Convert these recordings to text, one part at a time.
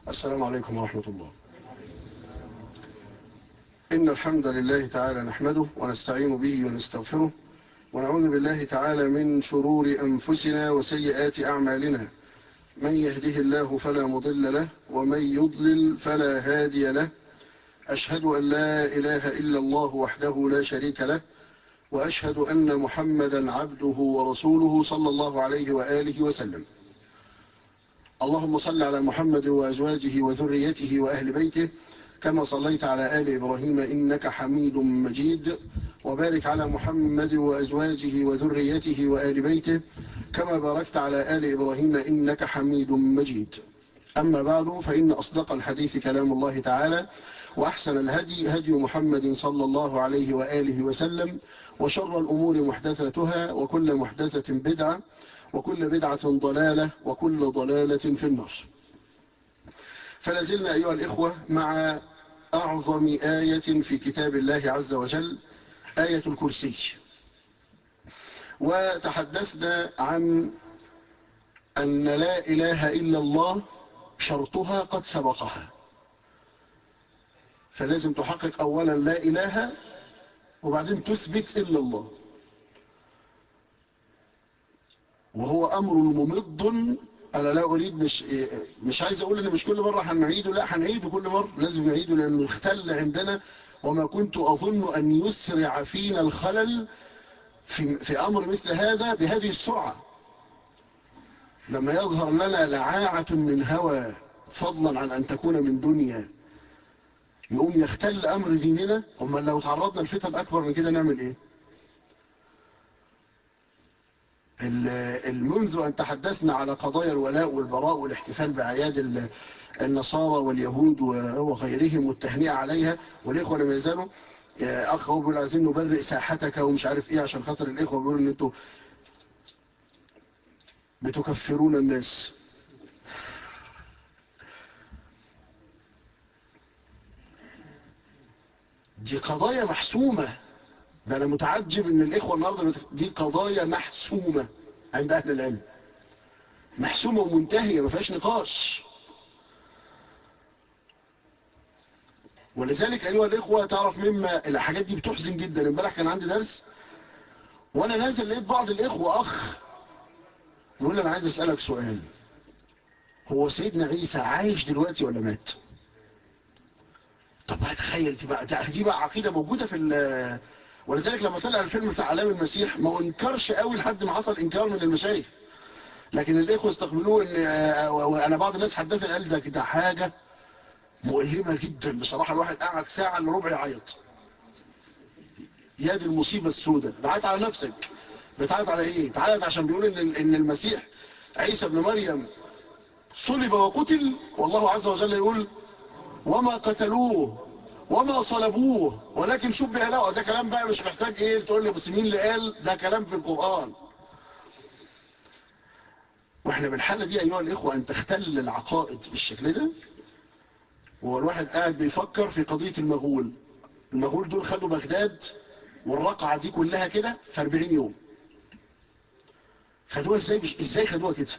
السلام عليكم ورحمة الله إن الحمد لله تعالى نحمده ونستعين به ونستغفره ونعوذ بالله تعالى من شرور أنفسنا وسيئات أعمالنا من يهده الله فلا مضل له ومن يضلل فلا هادي له أشهد أن لا إله إلا الله وحده لا شريك له وأشهد أن محمدا عبده ورسوله صلى الله عليه وآله وسلم اللهم صل على محمد وأزواجه وذريته وأهل بيته كما صليت على آل إبراهيم إنك حميد مجيد وبارك على محمد وأزواجه وذريته وآل بيته كما باركت على آل إبراهيم إنك حميد مجيد أما بعد فإن أصدق الحديث كلام الله تعالى وأحسن الهدي هدي محمد صلى الله عليه وآله وسلم وشر الأمور محدثاتها وكل محدثة بدعة وكل بدعة ضلالة وكل ضلالة في النار فلازلنا أيها الإخوة مع أعظم آية في كتاب الله عز وجل آية الكرسي وتحدثنا عن أن لا إله إلا الله شرطها قد سبقها فلازم تحقق أولا لا إله وبعدين تثبت إلا الله وهو أمر ممض أنا لا أريد مش مش عايز أقول إن مش كل مرة هنعيده لا هنعيده كل مرة لازم نعيده لأنه اختل عندنا وما كنت أظن أن يسرع فينا الخلل في, في أمر مثل هذا بهذه السرعة لما يظهر لنا لعاعة من هوى فضلا عن أن تكون من دنيا يقوم يختل أمر ديننا أما لو تعرضنا لفتن أكبر من كده نعمل إيه منذ أن تحدثنا على قضايا الولاء والبراء والاحتفال بأعياد النصارى واليهود وغيرهم والتهنئة عليها والإخوة لما يزالوا أخ هو بيقول عايزين نبرئ ساحتك ومش عارف إيه عشان خاطر الإخوة بيقولوا إن أنتوا بتكفرون الناس دي قضايا محسومة ده أنا متعجب إن الإخوة النهاردة دي قضايا محسومة عند أهل العلم محسومة ومنتهية ما فيهاش نقاش ولذلك أيها الإخوة تعرف مما الحاجات دي بتحزن جدا امبارح كان عندي درس وأنا نازل لقيت بعض الإخوة أخ يقول لي أنا عايز أسألك سؤال هو سيدنا عيسى عايش دلوقتي ولا مات طب هتخيل دي بقى دي بقى عقيدة موجودة في ولذلك لما طلع الفيلم بتاع علام المسيح ما انكرش قوي لحد ما حصل انكار من المشايخ لكن الاخوه استقبلوه ان انا بعض الناس حدثني قال ده كده حاجه مؤلمه جدا بصراحه الواحد قعد ساعه الا ربع يعيط يا دي المصيبه السوداء تعيط على نفسك بتعيط على ايه تعيط عشان بيقول ان ان المسيح عيسى ابن مريم صلب وقتل والله عز وجل يقول وما قتلوه وما صلبوه ولكن شبه له ده كلام بقى مش محتاج ايه تقول لي بس مين اللي قال ده كلام في القرآن واحنا بالحالة دي ايها الاخوة ان تختل العقائد بالشكل ده وهو الواحد قاعد بيفكر في قضية المغول المغول دول خدوا بغداد والرقعة دي كلها كده في 40 يوم خدوها ازاي بش... ازاي خدوها كده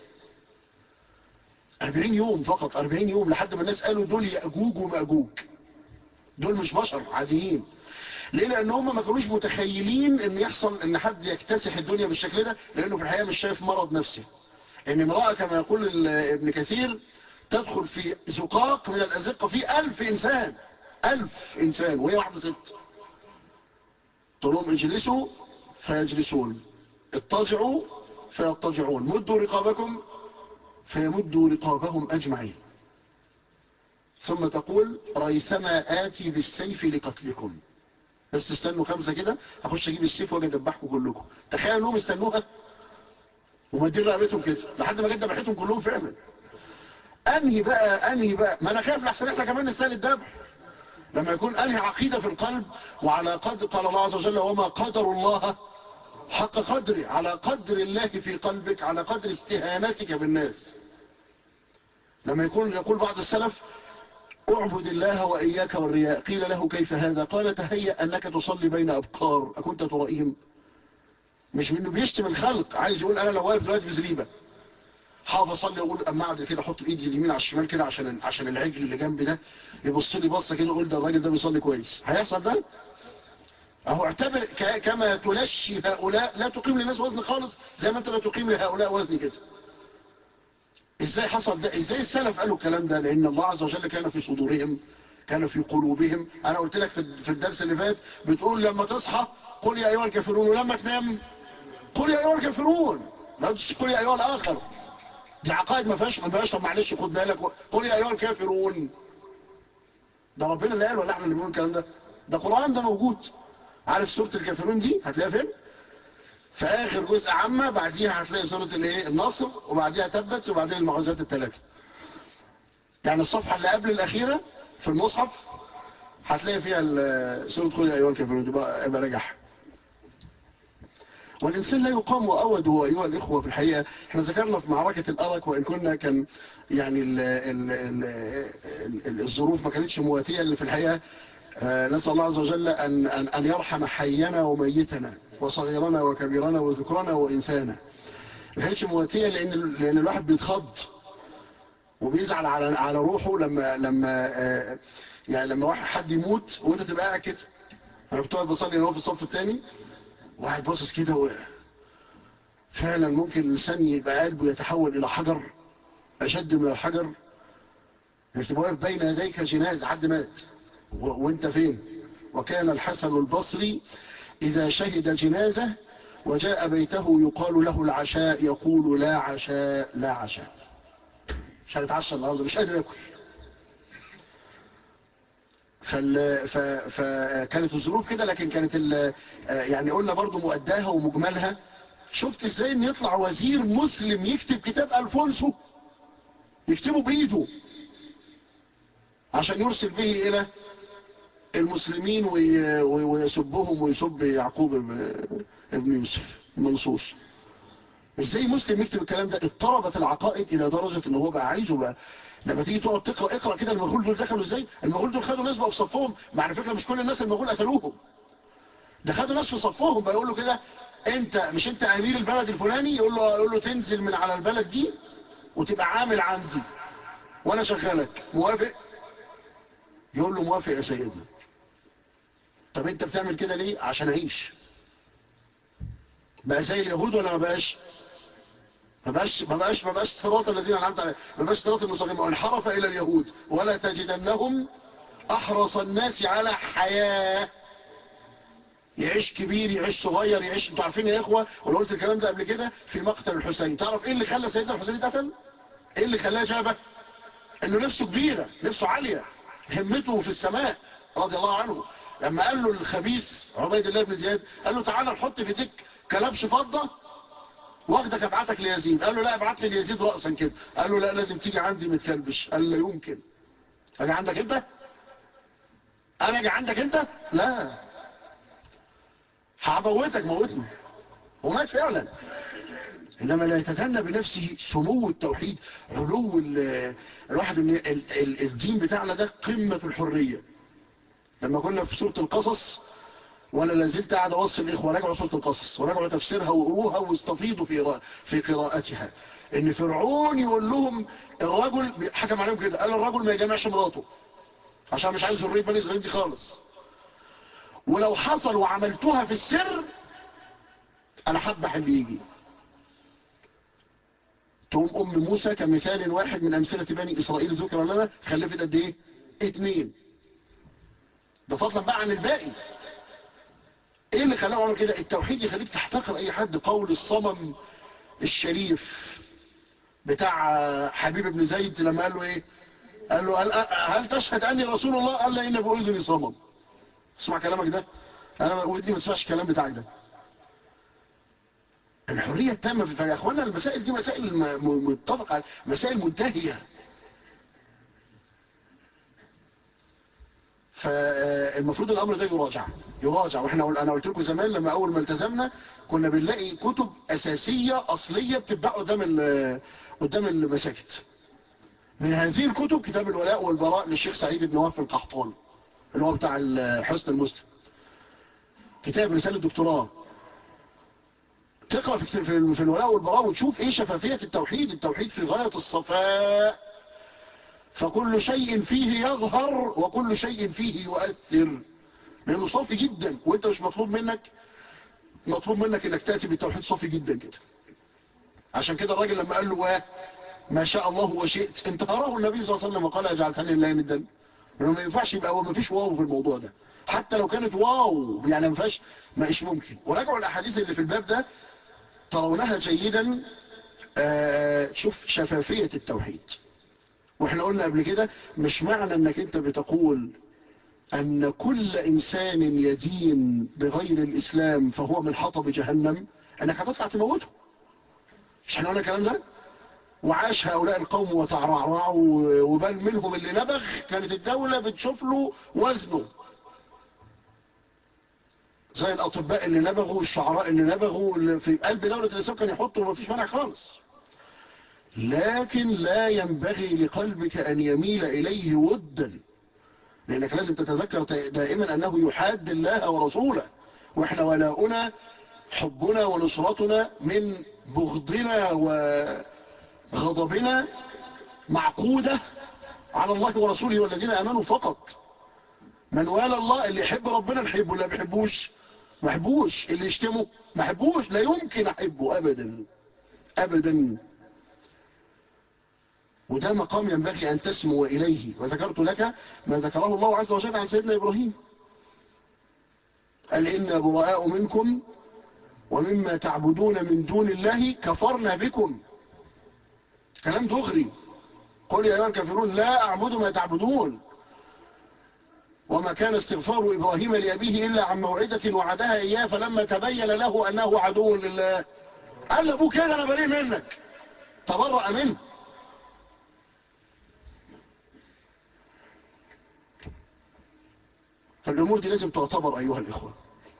40 يوم فقط 40 يوم لحد ما الناس قالوا دول يأجوج ومأجوج دول مش بشر عاديين ليه لان هم ما كانوش متخيلين ان يحصل ان حد يكتسح الدنيا بالشكل ده لانه في الحقيقه مش شايف مرض نفسي ان امراه كما يقول ابن كثير تدخل في زقاق من الازقه في ألف انسان ألف انسان وهي واحده ست تقول لهم اجلسوا فيجلسون اضطجعوا فيضطجعون مدوا رقابكم فيمدوا رقابهم اجمعين ثم تقول ريثما آتي بالسيف لقتلكم بس استنوا خمسة كده هخش اجيب السيف واجي ادبحكم كلكم تخيل انهم استنوها ومدين رقبتهم كده لحد ما جت دبحتهم كلهم فعلا انهي بقى انهي بقى ما انا خايف لحسن احنا كمان نستاهل الذبح لما يكون انهي عقيدة في القلب وعلى قدر قال الله عز وجل وما قدر الله حق قدره على قدر الله في قلبك على قدر استهانتك بالناس لما يكون يقول بعض السلف اعبد الله وإياك والرياء قيل له كيف هذا قال تهيأ أنك تصلي بين أبقار أكنت ترائيهم مش منه بيشتم الخلق عايز يقول أنا لو واقف دلوقتي في زريبة حافظ اصلي اقول اما اعدل كده احط الايد اليمين على الشمال كده عشان عشان العجل اللي جنبي ده يبص لي بصه كده يقول ده الراجل ده بيصلي كويس هيحصل ده اهو اعتبر كما تنشي هؤلاء لا تقيم للناس وزن خالص زي ما انت لا تقيم لهؤلاء وزن كده ازاي حصل ده ازاي السلف قالوا الكلام ده لان الله عز وجل كان في صدورهم كان في قلوبهم انا قلت لك في الدرس اللي فات بتقول لما تصحى قل يا ايها الكافرون ولما تنام قل يا ايها الكافرون لا قل يا ايها الاخر دي عقائد ما فيهاش ما فيهاش طب معلش خد بالك قل يا ايها الكافرون ده ربنا اللي قال ولا احنا اللي بنقول الكلام ده ده قران ده موجود عارف سوره الكافرون دي هتلاقيها فين في اخر جزء عامه بعديها هتلاقي سوره الايه النصر وبعديها تبت وبعدين المعوذات الثلاثه يعني الصفحه اللي قبل الاخيره في المصحف هتلاقي فيها سوره قل يا ايها الكافرون يبقى يبقى راجعها والإنسان لا يقام وأود أيها الإخوة في الحقيقة احنا ذكرنا في معركة الأرك وإن كنا كان يعني ال ال ال ال الظروف ما كانتش مواتية اللي في الحقيقة نسأل الله عز وجل أن, أن, أن يرحم حينا وميتنا وصغيرنا وكبيرنا وذكرنا وإنسانا ما كانتش مواتية لأن, لأن الواحد بيتخض وبيزعل على على روحه لما لما يعني لما واحد حد يموت وانت تبقى قاعد كده انا كنت قاعد بصلي هو في الصف الثاني واحد باصص كده و... فعلا ممكن الانسان يبقى قلبه يتحول الى حجر اشد من الحجر انك تبقى واقف بين يديك جناز حد مات و... وانت فين وكان الحسن البصري اذا شهد جنازه وجاء بيته يقال له العشاء يقول لا عشاء لا عشاء مش هنتعشى النهارده مش قادر اكل فال... ف... فكانت الظروف كده لكن كانت ال... يعني قلنا برضو مؤداها ومجملها شفت ازاي ان يطلع وزير مسلم يكتب كتاب الفونسو يكتبه بايده عشان يرسل به الى المسلمين وي... ويسبهم ويسب يعقوب ابن يوسف منصور ازاي مسلم يكتب الكلام ده اضطربت العقائد الى درجة ان هو بقى عايزه بقى لما تيجي تقعد تقرا اقرا كده المغول دول دخلوا ازاي المغول دول خدوا ناس بقى في صفهم مع على فكره مش كل الناس المغول قتلوهم ده خدوا ناس في صفهم بقى يقول له كده انت مش انت امير البلد الفلاني يقول له يقول له تنزل من على البلد دي وتبقى عامل عندي وانا شغالك موافق يقول له موافق يا سيدنا طب انت بتعمل كده ليه عشان اعيش بقى زي اليهود ولا ما بقاش ما بقاش ما بقاش ما بقاش صراط الذين انعمت عليهم ما بقاش صراط المستقيم وانحرف الى اليهود ولا تجدنهم احرص الناس على حياه يعيش كبير يعيش صغير يعيش انتوا عارفين يا اخوه وانا قلت الكلام ده قبل كده في مقتل الحسين تعرف ايه اللي خلى سيدنا الحسين يتقتل ايه اللي خلاه جابه انه نفسه كبيره نفسه عاليه همته في السماء رضي الله عنه لما قال له الخبيث عبيد الله بن زياد قال له تعالى نحط في ديك كلبش فضه واخدك ابعتك ليزيد قال له لا ابعت لي ليزيد راسا كده قال له لا لازم تيجي عندي متكلبش قال لا يمكن اجي عندك انت انا اجي عندك انت لا هبوتك موتني ومات فعلا انما لا يتدنى بنفسه سمو التوحيد علو الواحد ان الدين بتاعنا ده قمه الحريه لما كنا في سوره القصص وانا لازلت قاعد اوصي الاخوه راجعوا سوره القصص وراجعوا تفسيرها وقروها واستفيضوا في في قراءتها ان فرعون يقول لهم الرجل حكم عليهم كده قال الرجل ما يجامعش مراته عشان مش عايز ذريه بني اسرائيل دي خالص ولو حصل وعملتها في السر انا هذبح اللي يجي تقوم ام موسى كمثال واحد من امثله بني اسرائيل ذكر لنا خلفت قد ايه اتنين ده فضلا بقى عن الباقي ايه اللي خلاه عمل كده التوحيد يخليك تحتقر اي حد قول الصمم الشريف بتاع حبيب بن زيد لما قال له ايه قال له هل, هل تشهد اني رسول الله قال لا ان باذني صمم اسمع كلامك ده انا ودي ما تسمعش الكلام بتاعك ده الحريه التامه في يا اخوانا المسائل دي مسائل متفق على مسائل منتهيه فالمفروض الامر ده يراجع يراجع واحنا انا قلت لكم زمان لما اول ما التزمنا كنا بنلاقي كتب اساسيه اصليه بتتباع قدام قدام المساجد من هذه الكتب كتاب الولاء والبراء للشيخ سعيد بن وهب القحطاني اللي هو بتاع حسن المسلم كتاب رساله دكتوراه تقرأ في في الولاء والبراء وتشوف ايه شفافية التوحيد التوحيد في غاية الصفاء فكل شيء فيه يظهر وكل شيء فيه يؤثر لانه صافي جدا وانت مش مطلوب منك مطلوب منك انك تأتي بالتوحيد صافي جدا كده عشان كده الراجل لما قال له ما شاء الله وشئت انتهره النبي صلى الله عليه وسلم وقال اجعلتني لله ندا ما ينفعش يبقى هو ما فيش واو في الموضوع ده حتى لو كانت واو يعني ما فيهاش ما إيش ممكن وراجعوا الاحاديث اللي في الباب ده ترونها جيدا تشوف شفافية التوحيد واحنا قلنا قبل كده مش معنى انك انت بتقول ان كل انسان يدين بغير الاسلام فهو من حطب جهنم انك هتطلع تموته مش احنا قلنا الكلام ده وعاش هؤلاء القوم وتعرعرعوا وبل منهم اللي نبغ كانت الدولة بتشوف له وزنه زي الأطباء اللي نبغوا والشعراء اللي نبغوا اللي في قلب دولة الإسلام كان يحطوا وما فيش مانع خالص لكن لا ينبغي لقلبك أن يميل إليه ودا لأنك لازم تتذكر دائما أنه يحاد الله ورسوله وإحنا ولاؤنا حبنا ونصرتنا من بغضنا وغضبنا معقودة على الله ورسوله والذين أمنوا فقط من والى الله اللي يحب ربنا نحبه اللي ما بيحبوش ما يحبوش اللي يشتمه ما يحبوش لا يمكن احبه ابدا ابدا وده مقام ينبغي ان تسمو اليه وذكرت لك ما ذكره الله عز وجل عن سيدنا ابراهيم قال إنا براء منكم ومما تعبدون من دون الله كفرنا بكم كلام دغري قل يا أيها الكافرون لا أعبد ما تعبدون وما كان استغفار إبراهيم لأبيه إلا عن موعدة وعدها إياه فلما تبين له أنه عدو لله قال لأبوه كده أنا بريء منك تبرأ منه فالأمور دي لازم تعتبر أيها الإخوة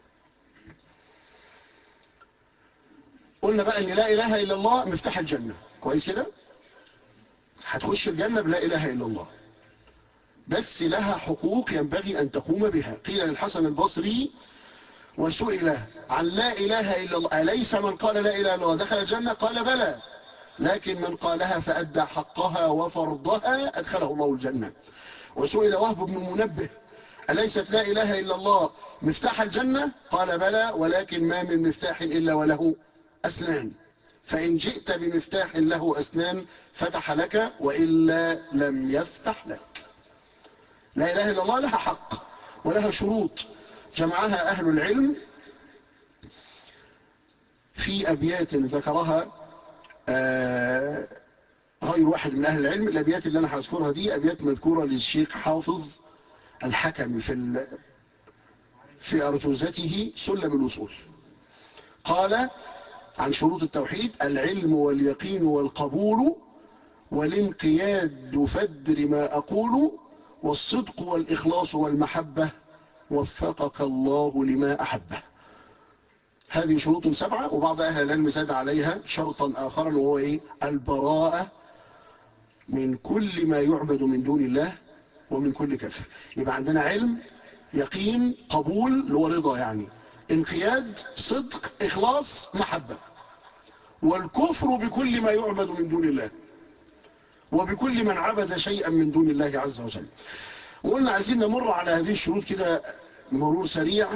قلنا بقى أن لا إله إلا الله مفتاح الجنة كويس كده هتخش الجنة بلا إله إلا الله بس لها حقوق ينبغي أن تقوم بها قيل للحسن البصري وسئل عن لا إله إلا الله أليس من قال لا إله إلا الله دخل الجنة قال بلى لكن من قالها فأدى حقها وفرضها أدخله الله الجنة وسئل وهب بن منبه أليست لا إله إلا الله مفتاح الجنة قال بلى ولكن ما من مفتاح إلا وله أسنان فإن جئت بمفتاح له أسنان فتح لك وإلا لم يفتح لك لا إله إلا الله لها حق ولها شروط جمعها أهل العلم في أبيات ذكرها غير واحد من أهل العلم الأبيات اللي أنا هذكرها دي أبيات مذكورة للشيخ حافظ الحكم في في أرجوزته سلم الوصول قال عن شروط التوحيد العلم واليقين والقبول والانقياد فدر ما أقول والصدق والإخلاص والمحبة وفقك الله لما أحبه هذه شروط سبعة وبعض أهل العلم زاد عليها شرطا آخرا وهو إيه؟ البراءة من كل ما يعبد من دون الله ومن كل كفر يبقى عندنا علم يقين قبول اللي هو رضا يعني انقياد صدق إخلاص محبة والكفر بكل ما يعبد من دون الله وبكل من عبد شيئا من دون الله عز وجل وقلنا عايزين نمر على هذه الشروط كده مرور سريع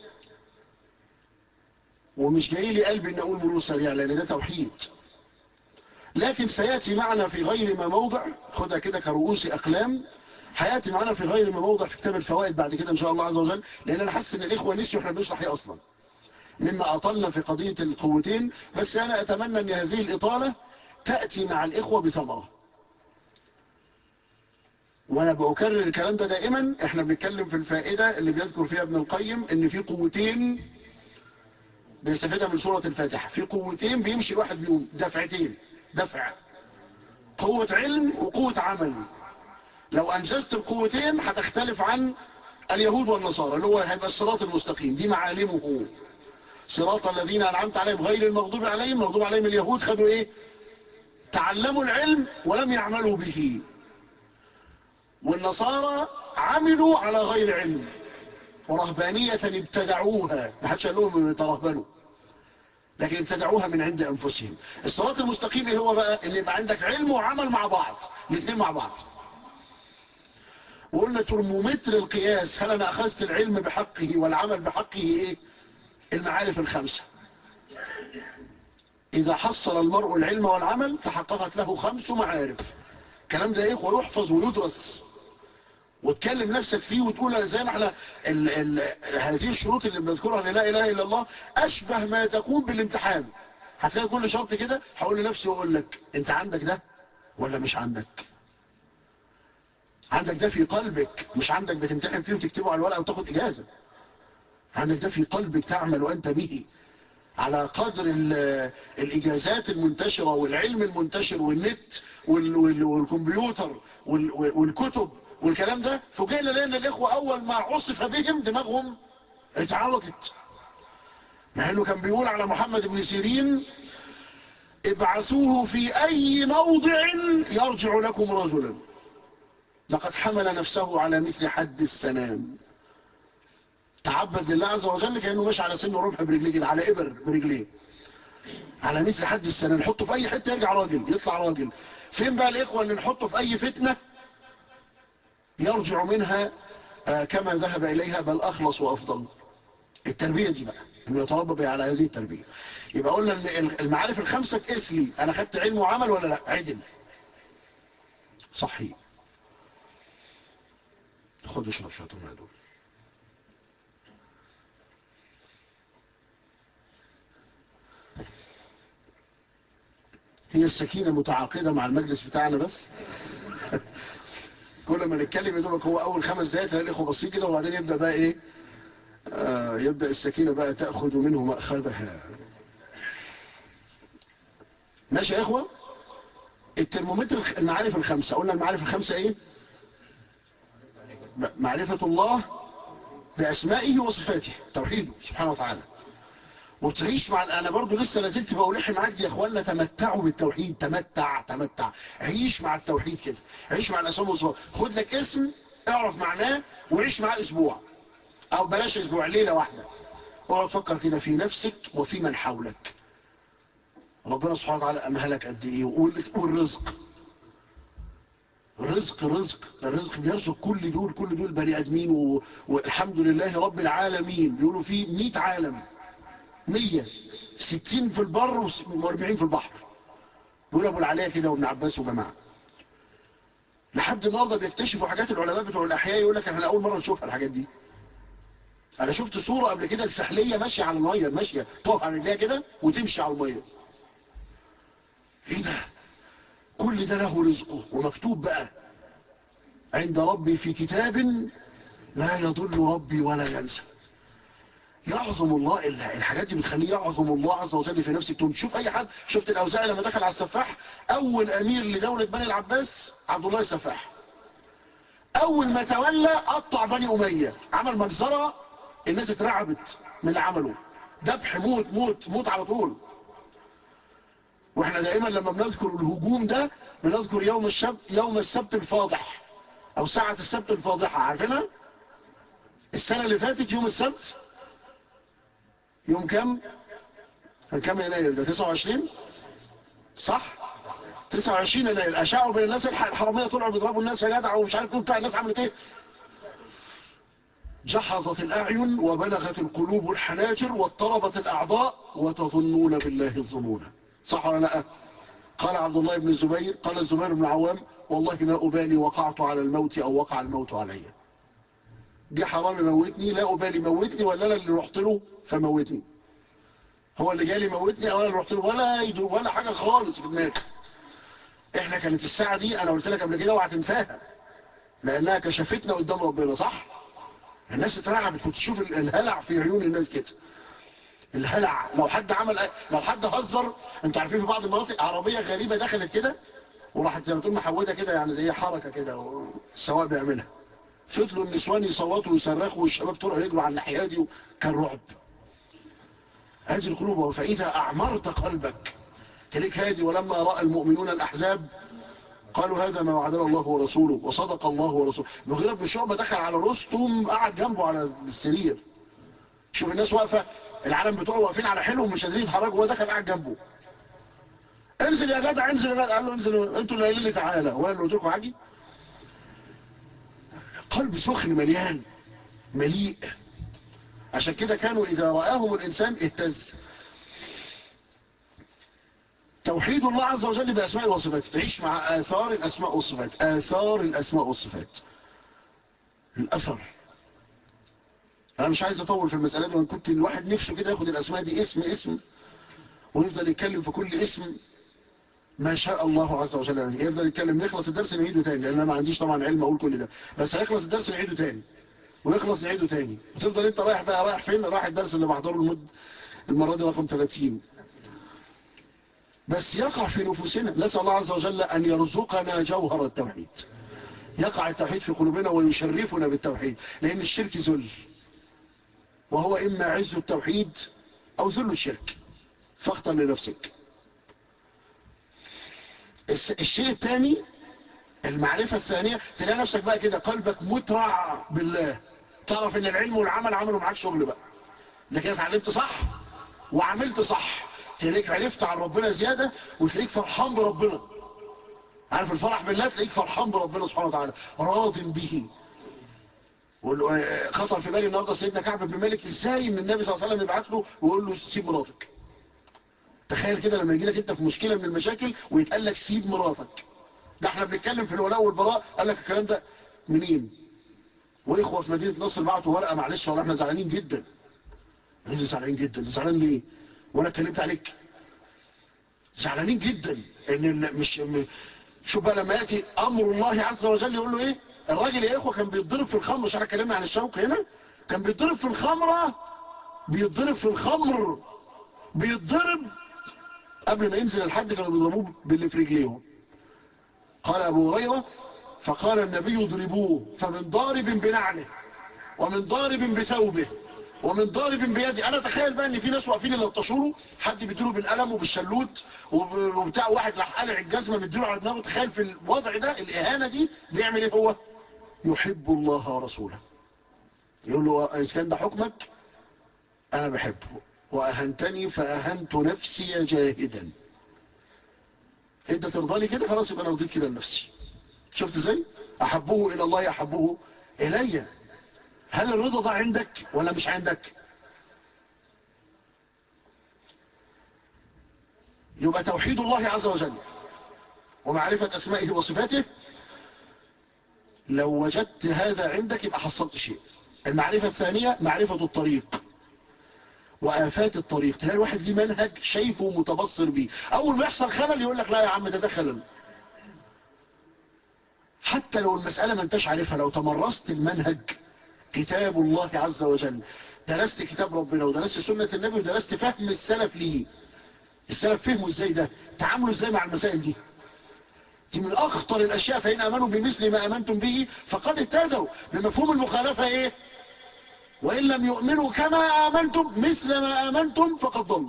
ومش جاي لي قلبي ان اقول مرور سريع لان ده توحيد لكن سياتي معنا في غير ما موضع خدها كده كرؤوس اقلام هياتي معنا في غير ما موضع في كتاب الفوائد بعد كده ان شاء الله عز وجل لان انا حاسس ان الاخوه نسيوا احنا بنشرح ايه اصلا مما اطلنا في قضيه القوتين بس انا اتمنى ان هذه الاطاله تاتي مع الاخوه بثمره وانا بأكرر الكلام ده دائما احنا بنتكلم في الفائدة اللي بيذكر فيها ابن القيم ان في قوتين بيستفيدها من سورة الفاتحة في قوتين بيمشي الواحد بيهم دفعتين دفع قوة علم وقوة عمل لو انجزت القوتين هتختلف عن اليهود والنصارى اللي هو هيبقى الصراط المستقيم دي معالمه صراط الذين انعمت عليهم غير المغضوب عليهم المغضوب عليهم اليهود خدوا ايه تعلموا العلم ولم يعملوا به والنصارى عملوا على غير علم ورهبانية ابتدعوها ما حدش قال لهم يترهبنوا لكن ابتدعوها من عند أنفسهم الصراط المستقيم إيه هو بقى ان يبقى عندك علم وعمل مع بعض الاثنين مع بعض وقلنا ترمومتر القياس هل أنا أخذت العلم بحقه والعمل بحقه إيه المعارف الخمسة إذا حصل المرء العلم والعمل تحققت له خمس معارف الكلام ده إيه ويحفظ ويدرس وتكلم نفسك فيه وتقول زي ما احنا ال ال هذه الشروط اللي بنذكرها للا اله الا الله اشبه ما تكون بالامتحان هتلاقي كل شرط كده هقول لنفسي واقول لك انت عندك ده ولا مش عندك عندك ده في قلبك مش عندك بتمتحن فيه وتكتبه على الورقه وتاخد اجازه عندك ده في قلبك تعمل وانت به على قدر الإجازات المنتشرة والعلم المنتشر والنت والكمبيوتر والكتب والكلام ده فوجئنا لأن الإخوة أول ما عصف بهم دماغهم اتعوجت مع أنه كان بيقول على محمد بن سيرين ابعثوه في أي موضع يرجع لكم رجلا لقد حمل نفسه على مثل حد السنام تعبد لله عز وجل كأنه ماشي على سن رمح برجليه كده على إبر برجليه على مثل حد السنة نحطه في أي حتة يرجع راجل يطلع راجل فين بقى الإخوة اللي نحطه في أي فتنة يرجع منها آه كما ذهب إليها بل أخلص وأفضل التربية دي بقى انه يتربى بها على هذه التربية يبقى قلنا ان المعارف الخمسة تقيس لي انا خدت علم وعمل ولا لا عدل صحيح خد اشرب شوية الماء دول هي السكينة متعاقدة مع المجلس بتاعنا بس كل ما نتكلم يدوبك هو اول خمس دقايق تلاقي الاخوه باصين كده وبعدين يبدا بقى ايه آه يبدا السكينه بقى تاخذ منه ماخذها ماشي يا اخوه الترمومتر المعارف الخمسه قلنا المعارف الخمسه ايه معرفه الله باسمائه وصفاته توحيده سبحانه وتعالى وتعيش مع انا برضو لسه لازلت بقولح معاك دي يا اخوانا تمتعوا بالتوحيد تمتع تمتع عيش مع التوحيد كده عيش مع الاسماء والصفات خد لك اسم اعرف معناه وعيش معاه اسبوع او بلاش اسبوع ليله واحده اقعد فكر كده في نفسك وفي من حولك ربنا سبحانه وتعالى امهلك قد ايه والرزق الرزق رزق الرزق بيرزق كل دول كل دول بني ادمين و... والحمد لله رب العالمين بيقولوا في 100 عالم 100 60 في البر و40 في البحر بيقول ابو العليا كده وابن عباس وجماعه لحد النهارده بيكتشفوا حاجات العلماء بتوع الاحياء يقول لك احنا اول مره نشوفها الحاجات دي انا شفت صوره قبل كده السحليه ماشيه على الميه ماشيه تقف على رجليها كده وتمشي على الميه ايه ده كل ده له رزقه ومكتوب بقى عند ربي في كتاب لا يضل ربي ولا ينسى يعظم الله الحاجات دي بتخليه يعظم الله عز وجل في نفسك تقوم تشوف اي حد شفت الاوزاعي لما دخل على السفاح اول امير لدولة بني العباس عبد الله السفاح اول ما تولى قطع بني امية عمل مجزرة الناس اترعبت من اللي عمله ذبح موت موت موت على طول واحنا دائما لما بنذكر الهجوم ده بنذكر يوم السبت يوم السبت الفاضح او ساعة السبت الفاضحة عارفينها السنة اللي فاتت يوم السبت يوم كم كان كم يناير ده 29 صح 29 يناير اشاعوا بين الناس الحراميه طلعوا بيضربوا الناس يا جدع ومش عارف ايه بتاع الناس عملت ايه جحظت الاعين وبلغت القلوب الحناجر واضطربت الاعضاء وتظنون بالله الظنون صح ولا لا قال عبد الله بن الزبير قال الزبير بن عوام والله ما أبالي وقعت على الموت أو وقع الموت علي دي حرام موتني لا أبالي موتني ولا أنا اللي رحت له فموتني هو اللي جالي موتني أو أنا اللي رحت له ولا يدو ولا حاجة خالص في دماغي احنا كانت الساعة دي أنا قلت لك قبل كده وهتنساها لأنها كشفتنا قدام ربنا صح الناس اترعبت كنت تشوف الهلع في عيون الناس كده الهلع لو حد عمل لو حد هزر انتوا عارفين في بعض المناطق عربية غريبة دخلت كده وراحت زي ما تقول محودة كده يعني زي حركة كده والسواق بيعملها فضلوا النسوان يصوتوا ويصرخوا والشباب طلعوا يجروا على الناحية دي وكان رعب هذه القلوب فإذا أعمرت قلبك تلك هادي ولما رأى المؤمنون الأحزاب قالوا هذا ما وعدنا الله ورسوله وصدق الله ورسوله مغيرة بن شعبة دخل على رستم قعد جنبه على السرير شوف الناس واقفة العالم بتوعه واقفين على حيلهم مش قادرين يتحركوا هو دخل قاعد جنبه انزل يا جدع انزل يا جدع قال له انزل انتوا اللي قايلين لي تعالى وانا اللي قلت لكم عاجي قلب سخن مليان مليء عشان كده كانوا اذا راهم الانسان اهتز توحيد الله عز وجل باسماء وصفاته تعيش مع اثار الاسماء والصفات اثار الاسماء والصفات الاثر انا مش عايز اطول في المساله دي وان كنت الواحد نفسه كده ياخد الاسماء دي اسم اسم ويفضل يتكلم في كل اسم ما شاء الله عز وجل يعني يفضل يتكلم نخلص الدرس نعيده تاني لان انا ما عنديش طبعا علم اقول كل ده بس هيخلص الدرس نعيده تاني ويخلص نعيده تاني وتفضل انت رايح بقى رايح فين رايح الدرس اللي بحضره المد المره دي رقم 30 بس يقع في نفوسنا نسال الله عز وجل ان يرزقنا جوهر التوحيد يقع التوحيد في قلوبنا ويشرفنا بالتوحيد لان الشرك ذل وهو اما عز التوحيد او ذل الشرك فاختر لنفسك الشيء الثاني المعرفة الثانية تلاقي نفسك بقى كده قلبك مترع بالله تعرف ان العلم والعمل عملوا معاك شغل بقى ده كده اتعلمت صح وعملت صح تلاقيك عرفت عن ربنا زيادة وتلاقيك فرحان بربنا عارف الفرح بالله تلاقيك فرحان بربنا سبحانه وتعالى راض به خطر في بالي النهارده سيدنا كعب بن مالك ازاي ان النبي صلى الله عليه وسلم يبعت له ويقول له سيب مراتك تخيل كده لما يجي لك انت في مشكله من المشاكل ويتقال لك سيب مراتك ده احنا بنتكلم في الولاء والبراء قال لك الكلام ده منين واخوه في مدينه نصر بعتوا ورقه معلش والله احنا زعلانين جدا ايه زعلانين جدا زعلان ليه وانا اتكلمت عليك زعلانين جدا ان مش شوف بقى لما ياتي امر الله عز وجل يقول له ايه الراجل يا اخوه كان بيتضرب في الخمر مش احنا اتكلمنا عن الشوق هنا كان بيتضرب في الخمره بيتضرب في الخمر بيتضرب قبل ما ينزل الحد كانوا بيضربوه باللي في رجليهم قال ابو هريره فقال النبي اضربوه فمن ضارب بنعله ومن ضارب بثوبه ومن ضارب بيده انا تخيل بقى ان في ناس واقفين يلطشوا له حد بيديله بالقلم وبالشلوت وبتاع واحد راح قالع الجزمه مديله على دماغه تخيل في الوضع ده الاهانه دي بيعمل ايه هو يحب الله ورسوله يقول له اذا كان ده حكمك انا بحبه واهنتني فاهنت نفسي جاهدا انت ترضى لي كده خلاص يبقى انا رضيت كده لنفسي شفت ازاي احبه الى الله احبه الي هل الرضا ده عندك ولا مش عندك يبقى توحيد الله عز وجل ومعرفة أسمائه وصفاته لو وجدت هذا عندك يبقى حصلت شيء المعرفة الثانية معرفة الطريق وآفات الطريق تلاقي الواحد ليه منهج شايفه متبصر بيه أول ما يحصل خلل يقول لك لا يا عم ده ده خلل حتى لو المسألة ما انتش عارفها لو تمرست المنهج كتاب الله عز وجل درست كتاب ربنا ودرست سنة النبي ودرست فهم السلف ليه السلف فهموا ازاي ده تعاملوا ازاي مع المسائل دي دي من اخطر الاشياء فان امنوا بمثل ما امنتم به فقد اهتدوا بمفهوم المخالفة ايه وان لم يؤمنوا كما امنتم مثل ما امنتم فقد ضلوا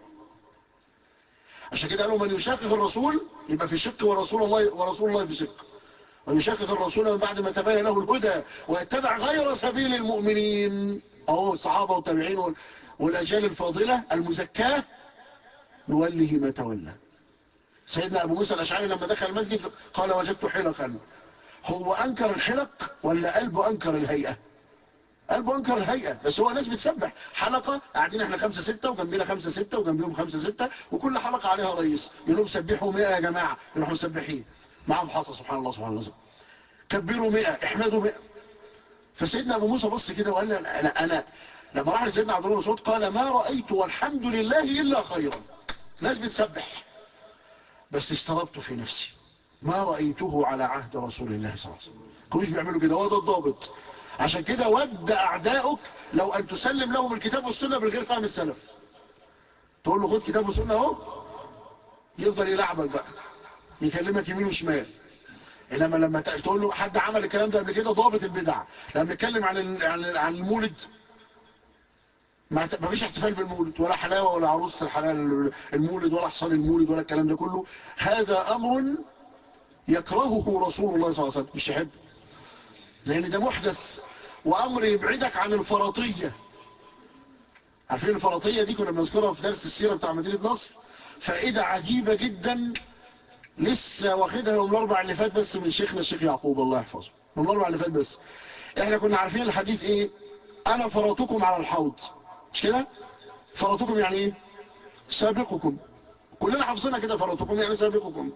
عشان كده قالوا من يشاقق الرسول يبقى في شق ورسول الله ورسول الله في شق ويشاقق الرسول من بعد ما تبين له الهدى ويتبع غير سبيل المؤمنين اهو الصحابه والتابعين والاجيال الفاضله المزكاه نوله ما تولى سيدنا ابو موسى الاشعري لما دخل المسجد قال وجدت حلقا هو انكر الحلق ولا قلبه انكر الهيئه قلبه انكر الهيئه بس هو ناس بتسبح حلقه قاعدين احنا خمسة ستة وجنبنا خمسة ستة وجنبيهم خمسة ستة وكل حلقه عليها رئيس يقولوا سبحوا 100 يا جماعه يروحوا مسبحين معهم حصى سبحان الله سبحان الله كبروا 100 احمدوا 100 فسيدنا ابو موسى بص كده وقال انا انا لما راح لسيدنا عبد الله مسعود قال ما رايت والحمد لله الا خيرا ناس بتسبح بس استربت في نفسي ما رايته على عهد رسول الله صلى الله عليه وسلم كانوش بيعملوا كده هو ده الضابط عشان كده ود اعدائك لو ان تسلم لهم الكتاب والسنه من غير فهم السلف تقول له خد كتاب وسنه اهو يفضل يلعبك بقى يكلمك يمين وشمال انما لما تقول له حد عمل الكلام ده قبل كده ضابط البدع لما نتكلم عن عن المولد ما فيش احتفال بالمولد ولا حلاوه ولا عروسه الحلال المولد ولا حصان المولد ولا الكلام ده كله هذا امر يكرهه رسول الله صلى الله عليه وسلم مش يحب لان ده محدث وامر يبعدك عن الفرطيه عارفين الفرطية دي كنا بنذكرها في درس السيرة بتاع مدينة نصر فائدة عجيبة جدا لسه واخدها يوم الاربع اللي فات بس من شيخنا الشيخ يعقوب الله يحفظه يوم الاربع اللي فات بس احنا كنا عارفين الحديث ايه انا فرطكم على الحوض مش كده فرطكم يعني ايه سابقكم كلنا حافظينها كده فرطكم يعني سابقكم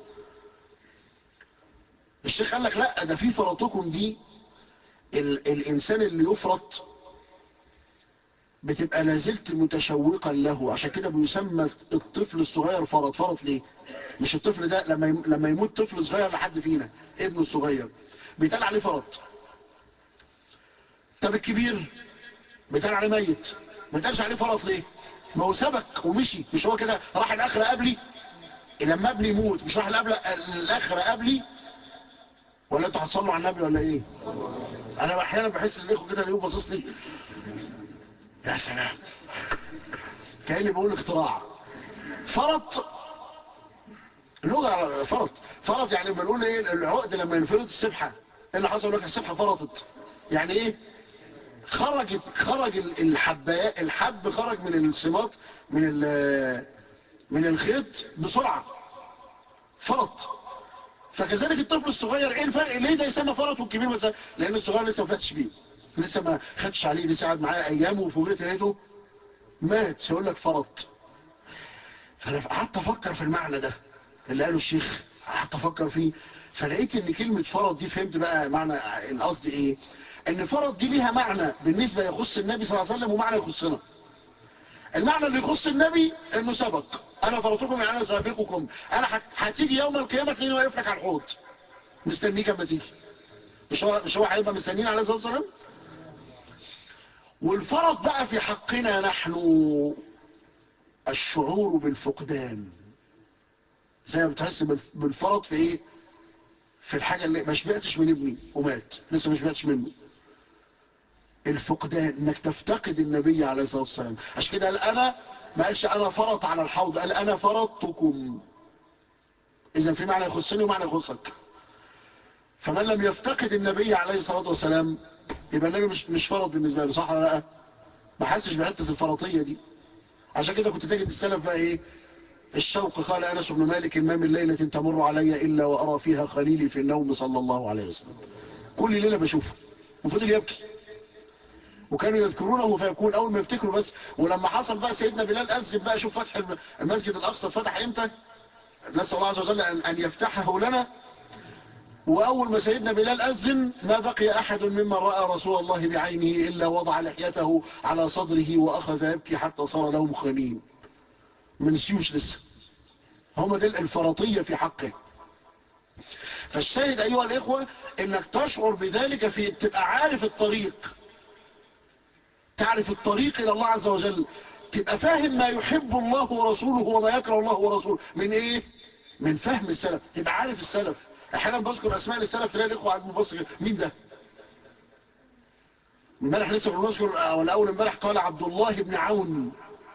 الشيخ قال لك لا ده في فرطكم دي ال الانسان اللي يفرط بتبقى لازلت متشوقا له عشان كده بيسمى الطفل الصغير فرط فرط ليه مش الطفل ده لما لما يموت طفل صغير لحد فينا ابنه الصغير بيتقال عليه فرط طب الكبير بيتقال عليه ميت ما بيتقالش عليه فرط ليه ما هو سبق ومشي مش هو كده راح الاخره قبلي لما ابني يموت مش راح الاخره قبلي ولا انتوا هتصلوا على النبي ولا ايه انا احيانا بحس ان الاخوه كده اليوم باصص لي يا سلام كاني بقول اختراع فرط لغه على فرط فرط يعني بنقول ايه العقد لما ينفرط السبحه ايه اللي حصل لك السبحه فرطت يعني ايه خرجت خرج الحباء الحب خرج من السماط من من الخيط بسرعه فرط فكذلك الطفل الصغير ايه الفرق ليه ده يسمى فرط والكبير مثلا لان الصغير لسه ما فتش بيه لسه ما خدش عليه لسه قعد معاه ايام وفوجئت لقيته مات يقول لك فرط فانا قعدت افكر في المعنى ده اللي قاله الشيخ قعدت افكر فيه فلقيت ان كلمه فرط دي فهمت بقى معنى القصد ايه ان فرط دي ليها معنى بالنسبه يخص النبي صلى الله عليه وسلم ومعنى يخصنا المعنى اللي يخص النبي انه سبق انا فرطكم يعني انا سابقكم انا هتيجي يوم القيامه تلاقيني واقف لك على الحوض مستنيك اما تيجي مش هو مش هو هيبقى مستنيين عليه الصلاه والسلام والفرط بقى في حقنا نحن الشعور بالفقدان زي ما بتحس بالفرط في ايه في الحاجه اللي ما شبعتش من ابني ومات لسه ما شبعتش منه الفقدان انك تفتقد النبي عليه الصلاه والسلام عشان كده قال انا ما قالش انا فرط على الحوض قال انا فرطتكم اذا في معنى يخصني ومعنى يخصك فمن لم يفتقد النبي عليه الصلاه والسلام يبقى النبي مش مش فرط بالنسبه له صح ولا لا ما حسش بحته الفرطيه دي عشان كده كنت تجد السلف بقى ايه الشوق قال انس بن مالك ما من ليله تمر علي الا وارى فيها خليلي في النوم صلى الله عليه وسلم كل ليله بشوفه وفضل يبكي وكانوا يذكرونه فيكون اول ما يفتكروا بس ولما حصل بقى سيدنا بلال اذن بقى شوف فتح المسجد الاقصى اتفتح امتى نسال الله عز وجل ان يفتحه لنا واول ما سيدنا بلال اذن ما بقي احد ممن راى رسول الله بعينه الا وضع لحيته على صدره واخذ يبكي حتى صار له مخانين من سيوش لسه هم دي الفرطيه في حقه فالشاهد ايها الاخوه انك تشعر بذلك في تبقى عارف الطريق تعرف الطريق الى الله عز وجل تبقى فاهم ما يحب الله ورسوله وما يكره الله ورسوله من ايه من فهم السلف تبقى عارف السلف احيانا بذكر اسماء السلف تلاقي الاخوه قاعد مبصر مين ده امبارح لسه كنا بنذكر ولا اول امبارح قال عبد الله بن عون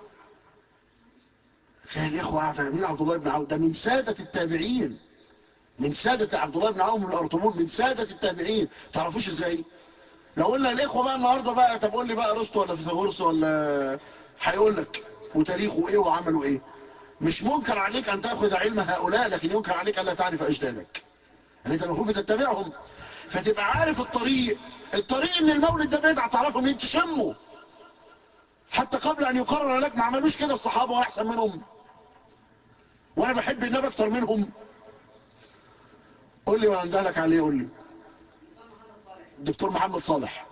تلاقي الاخوه قاعد مين عبد الله بن عون ده من ساده التابعين من ساده عبد الله بن عون من الارطبون من ساده التابعين تعرفوش ازاي لو قلنا الاخوه بقى النهارده بقى طب قول لي بقى ارسطو ولا فيثاغورس ولا هيقول لك وتاريخه ايه وعملوا ايه مش منكر عليك ان تاخذ علم هؤلاء لكن ينكر عليك الا تعرف اجدادك يعني انت المفروض بتتبعهم فتبقى عارف الطريق الطريق ان المولد ده بدعه تعرفه منين تشمه حتى قبل ان يقرر لك ما عملوش كده الصحابه وانا احسن منهم وانا بحب النبي اكتر منهم قول لي وانا اندهلك عليه قول لي الدكتور محمد صالح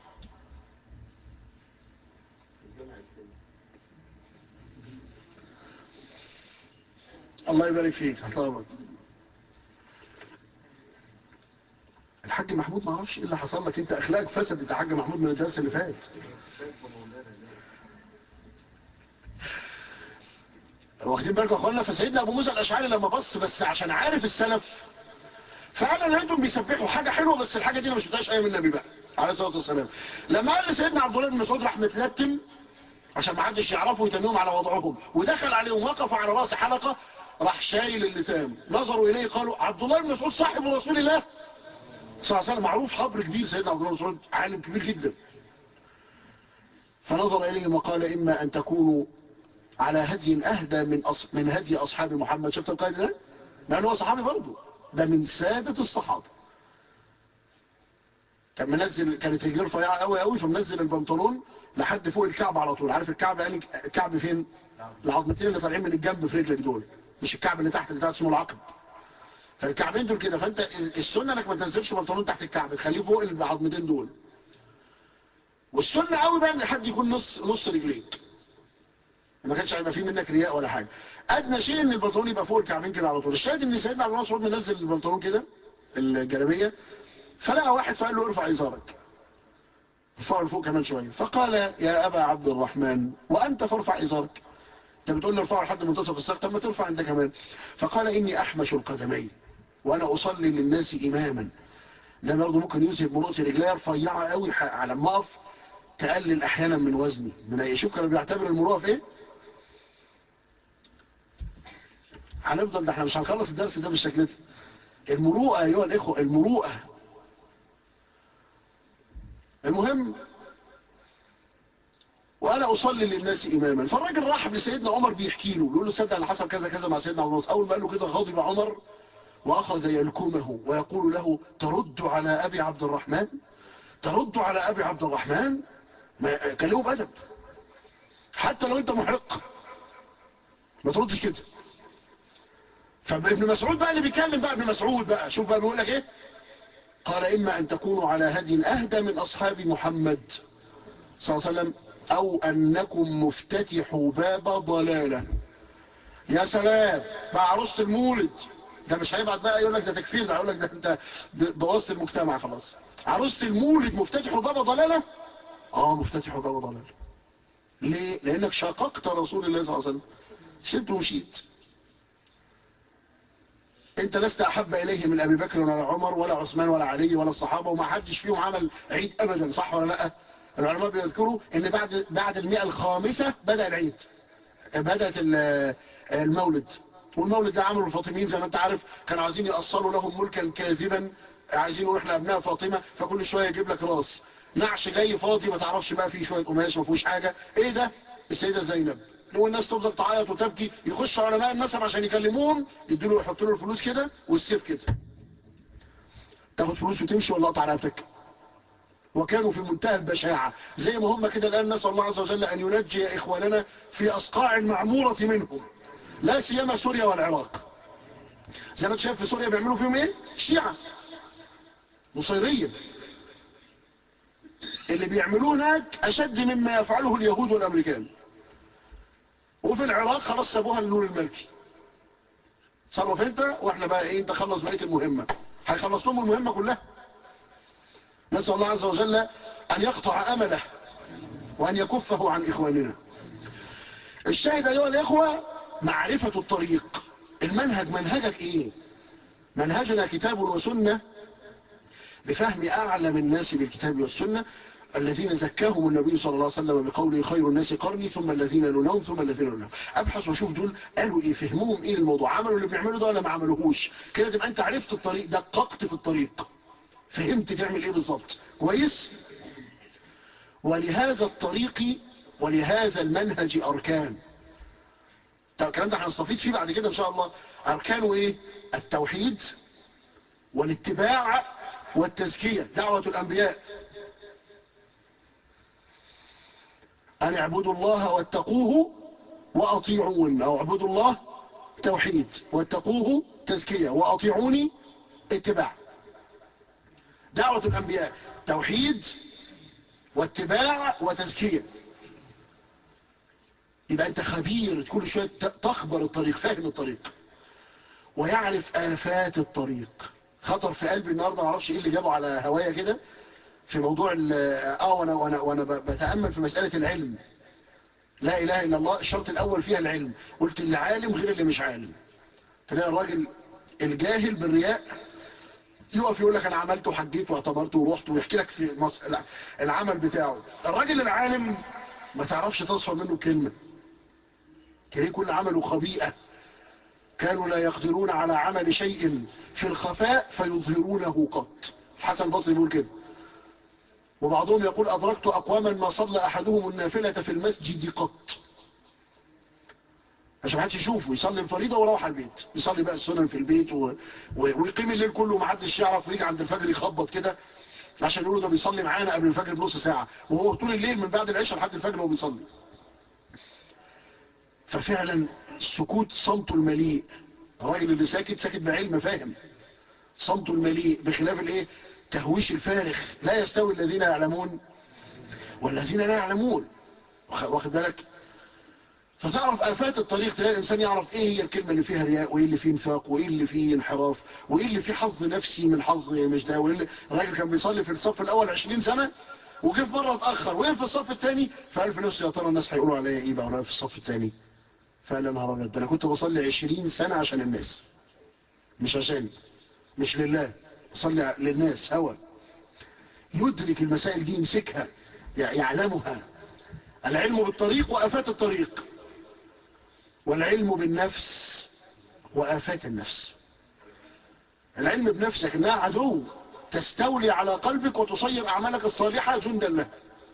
الله يبارك فيك طبعا الحاج محمود ما اعرفش ايه اللي حصل لك انت اخلاقك فسدت يا حاج محمود من الدرس اللي فات واخدين بالكم يا اخوانا فسيدنا ابو موسى الاشعري لما بص بس عشان عارف السلف فانا لقيتهم بيسبحوا حاجه حلوه بس الحاجه دي انا ما شفتهاش ايام النبي بقى عليه الصلاه والسلام لما قال لسيدنا عبد الله بن مسعود راح متلتم عشان ما حدش يعرفه ويتنهم على وضعهم ودخل عليهم وقف على راس حلقه راح شايل اللسان نظروا اليه قالوا عبد الله بن مسعود صاحب رسول الله صلى الله عليه وسلم معروف حبر كبير سيدنا عبد الله بن مسعود عالم كبير جدا فنظر إليهم وقال إما أن تكونوا على هدي أهدى من أص... من هدي أصحاب محمد شفت القائد ده؟ مع أنه هو صحابي برضه ده من سادة الصحابة كان منزل كانت رجليه رفيعه قوي قوي فمنزل البنطلون لحد فوق الكعب على طول عارف الكعب يعني الكعب فين العظمتين اللي طالعين من الجنب في رجلك دول مش الكعب اللي تحت اللي تحت اسمه العقب فالكعبين دول كده فانت السنه انك ما تنزلش بنطلون تحت الكعب تخليه فوق العظمتين دول والسنه قوي بقى ان حد يكون نص نص رجليك ما كانش هيبقى فيه منك رياء ولا حاجه ادنى شيء ان البنطلون يبقى فوق الكعبين كده على طول الشاهد ان سيدنا عبد الله مسعود منزل البنطلون كده الجلابيه فلقى واحد فقال له ارفع ازارك ارفعه لفوق كمان شويه فقال يا ابا عبد الرحمن وانت فارفع ازارك انت بتقول لي ارفعه لحد منتصف الساق طب ما ترفع انت كمان فقال اني احمش القدمين وانا اصلي للناس اماما ده برضه ممكن يذهب مرؤتي رجليا رفيعه قوي على ما اقف تقلل احيانا من وزني من اي شوف كانوا بيعتبر المروءه في ايه هنفضل ده احنا مش هنخلص الدرس ده بالشكل ده المروءه ايها الاخوه المروءه المهم وانا اصلي للناس اماما فالراجل راح لسيدنا عمر بيحكي له بيقول له تصدق اللي حصل كذا كذا مع سيدنا عمر اول ما قال له كده غضب عمر واخذ يلكمه ويقول له ترد على ابي عبد الرحمن ترد على ابي عبد الرحمن ما كلمه بادب حتى لو انت محق ما تردش كده فابن مسعود بقى اللي بيتكلم بقى ابن مسعود بقى شوف بقى بيقول لك ايه قال إما أن تكونوا على هدي أهدى من أصحاب محمد صلى الله عليه وسلم أو أنكم مفتتحوا باب ضلالة يا سلام بقى عروسة المولد ده مش هيبعت بقى يقول لك ده تكفير ده يقول لك ده انت بوظت المجتمع خلاص عروسة المولد مفتتحوا باب ضلالة اه مفتتحوا باب ضلالة ليه لانك شققت رسول الله صلى الله عليه وسلم سبت ومشيت انت لست احب اليه من ابي بكر ولا عمر ولا عثمان ولا علي ولا الصحابه وما حدش فيهم عمل عيد ابدا صح ولا لا العلماء بيذكروا ان بعد بعد المئة الخامسة بدا العيد بدات المولد والمولد ده عملوا الفاطميين زي ما انت عارف كانوا عايزين يأصلوا لهم ملكا كاذبا عايزين يقولوا احنا ابناء فاطمه فكل شويه يجيب لك راس نعش جاي فاضي ما تعرفش بقى فيه شويه قماش ما فيهوش حاجه ايه ده السيده زينب والناس تفضل تعيط وتبكي يخش علماء النسب عشان يكلموهم يدوا له يحطوا له الفلوس كده والسيف كده تاخد فلوس وتمشي ولا اقطع رقبتك وكانوا في منتهى البشاعة زي ما هم كده الآن نسأل الله عز وجل أن ينجي إخواننا في أصقاع المعمورة منهم لا سيما سوريا والعراق زي ما انت شايف في سوريا بيعملوا فيهم ايه شيعة نصيرية اللي بيعملوه هناك أشد مما يفعله اليهود والأمريكان وفي العراق خلاص سابوها للنور الملكي تصرف انت واحنا بقى ايه انت خلص بقيه المهمه هيخلص لهم المهمه كلها نسال الله عز وجل ان يقطع امله وان يكفه عن اخواننا الشاهد ايها الاخوه معرفه الطريق المنهج منهجك ايه منهجنا كتاب وسنه بفهم اعلم الناس بالكتاب والسنه الذين زكاهم النبي صلى الله عليه وسلم بقوله خير الناس قرني ثم الذين يلونهم ثم الذين يلونهم ابحث واشوف دول قالوا ايه فهموهم ايه الموضوع عملوا اللي بيعملوا ده ولا ما عملوهوش كده تبقى انت عرفت الطريق دققت في الطريق فهمت تعمل ايه بالظبط كويس ولهذا الطريق ولهذا المنهج اركان طب الكلام ده هنستفيد فيه بعد كده ان شاء الله اركانه ايه التوحيد والاتباع والتزكيه دعوه الانبياء أن اعبدوا الله واتقوه وأطيعون أو اعبدوا الله توحيد واتقوه تزكية وأطيعوني اتباع دعوة الأنبياء توحيد واتباع وتزكية يبقى أنت خبير كل شوية تخبر الطريق فاهم الطريق ويعرف آفات الطريق خطر في قلبي النهاردة معرفش إيه اللي جابه على هواية كده في موضوع اه وانا وانا وانا بتامل في مساله العلم لا اله الا الله الشرط الاول فيها العلم قلت اللي عالم غير اللي مش عالم تلاقي الراجل الجاهل بالرياء يقف يقول لك انا عملت وحجيت واعتبرت ورحت ويحكي لك في مص... العمل بتاعه الراجل العالم ما تعرفش تصفى منه كلمه تلاقيه كل عمله خبيئه كانوا لا يقدرون على عمل شيء في الخفاء فيظهرونه قط حسن البصري بيقول كده وبعضهم يقول أدركت أقواما ما صلى أحدهم النافلة في المسجد قط عشان ما حدش يشوفه يصلي الفريضة ويروح على البيت يصلي بقى السنن في البيت و... و... ويقيم الليل كله ومحدش يعرف ويجي عند الفجر يخبط كده عشان يقولوا ده بيصلي معانا قبل الفجر بنص ساعة وهو طول الليل من بعد العشاء لحد الفجر وهو بيصلي ففعلا السكوت صمته المليء الراجل اللي ساكت ساكت بعلم فاهم صمته المليء بخلاف الايه تهويش الفارغ لا يستوي الذين يعلمون والذين لا يعلمون واخد بالك فتعرف آفات الطريق تلاقي الإنسان يعرف إيه هي الكلمة اللي فيها رياء وإيه اللي فيه انفاق وإيه اللي فيه انحراف وإيه اللي فيه حظ نفسي من حظ مش ده وإيه اللي الراجل كان بيصلي في الصف الأول 20 سنة وجه في مرة اتأخر وين في الصف الثاني فقال في نفسه يا ترى الناس هيقولوا عليا إيه بقى وأنا في الصف الثاني فقال يا نهار أبيض ده أنا كنت بصلي 20 سنة عشان الناس مش عشاني مش لله بصلي للناس هوا يدرك المسائل دي يمسكها يعلمها العلم بالطريق وآفات الطريق والعلم بالنفس وآفات النفس العلم بنفسك انها عدو تستولي على قلبك وتصير أعمالك الصالحة جندا له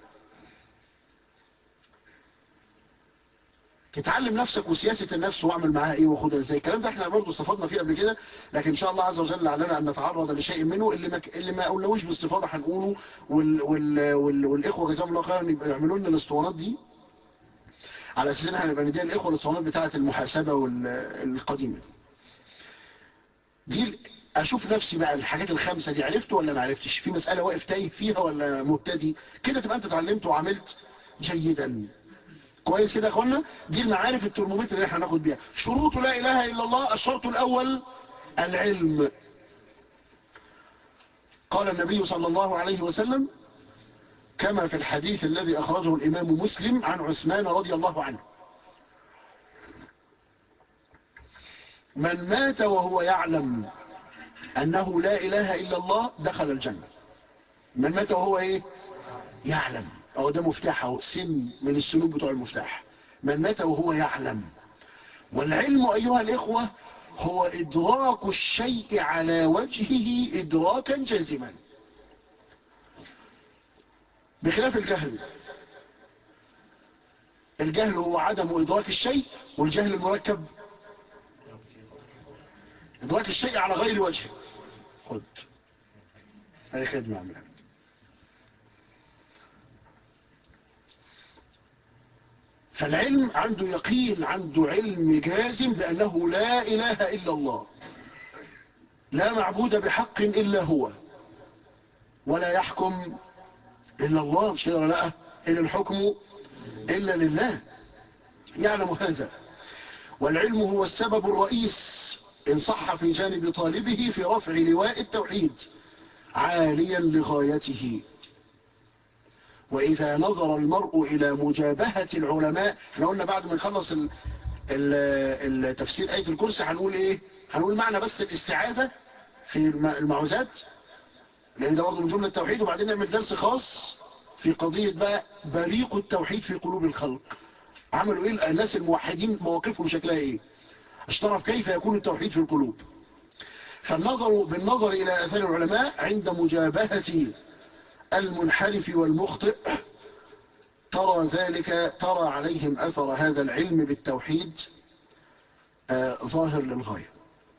تتعلم نفسك وسياسة النفس واعمل معاها ايه وخدها ازاي الكلام ده احنا برضه استفدنا فيه قبل كده لكن ان شاء الله عز وجل علينا ان نتعرض لشيء منه اللي ما اللي ما قلناهوش باستفاضه هنقوله وال... وال... وال... والاخوه جزاهم الله خيرا يبقى يعملوا لنا الاسطوانات دي على اساس ان احنا نبقى نديها الاخوه الاسطوانات بتاعه المحاسبه والقديمه دي دي اشوف نفسي بقى الحاجات الخمسه دي عرفت ولا ما عرفتش في مساله واقف تايه فيها ولا مبتدي كده تبقى انت اتعلمت وعملت جيدا كويس كده يا اخوانا دي المعارف الترمومتر اللي احنا هناخد بيها شروط لا اله الا الله الشرط الاول العلم قال النبي صلى الله عليه وسلم كما في الحديث الذي اخرجه الامام مسلم عن عثمان رضي الله عنه من مات وهو يعلم انه لا اله الا الله دخل الجنة من مات وهو ايه يعلم أو ده مفتاح أو سن من السنون بتوع المفتاح من مات وهو يعلم والعلم أيها الإخوة هو إدراك الشيء على وجهه إدراكا جازما بخلاف الجهل الجهل هو عدم إدراك الشيء والجهل المركب إدراك الشيء على غير وجهه خد هاي خدمة عملها فالعلم عنده يقين عنده علم جازم بأنه لا إله إلا الله لا معبود بحق إلا هو ولا يحكم إلا الله مش كده ولا لا إن الحكم إلا لله يعلم هذا والعلم هو السبب الرئيس إن صح في جانب طالبه في رفع لواء التوحيد عاليا لغايته وإذا نظر المرء إلى مجابهة العلماء احنا قلنا بعد ما نخلص التفسير آية الكرسي هنقول إيه هنقول معنى بس الاستعاذة في المعوذات لأن ده برضه من جملة التوحيد وبعدين نعمل درس خاص في قضية بقى بريق التوحيد في قلوب الخلق عملوا إيه الناس الموحدين مواقفهم شكلها إيه اشترف كيف يكون التوحيد في القلوب فالنظر بالنظر إلى آثار العلماء عند مجابهة المنحرف والمخطئ ترى ذلك ترى عليهم أثر هذا العلم بالتوحيد آه ظاهر للغاية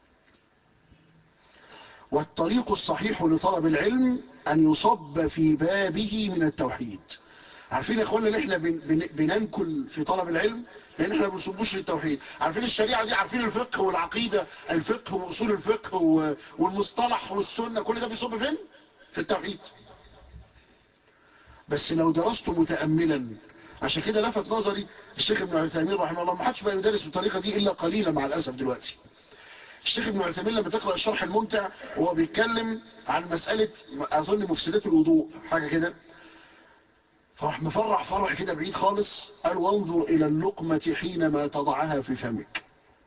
والطريق الصحيح لطلب العلم أن يصب في بابه من التوحيد عارفين يا اخوانا ان احنا بن بن بننكل في طلب العلم لان احنا ما بنصبوش للتوحيد عارفين الشريعه دي عارفين الفقه والعقيده الفقه واصول الفقه والمصطلح والسنه كل ده بيصب فين في التوحيد بس لو درسته متاملا عشان كده لفت نظري الشيخ ابن عثيمين رحمه الله ما حدش بقى يدرس بالطريقه دي الا قليلا مع الاسف دلوقتي الشيخ ابن عثيمين لما تقرا الشرح الممتع وهو بيتكلم عن مساله اظن مفسدات الوضوء حاجه كده فراح مفرح فرح كده بعيد خالص قال وانظر إلى اللقمة حينما تضعها في فمك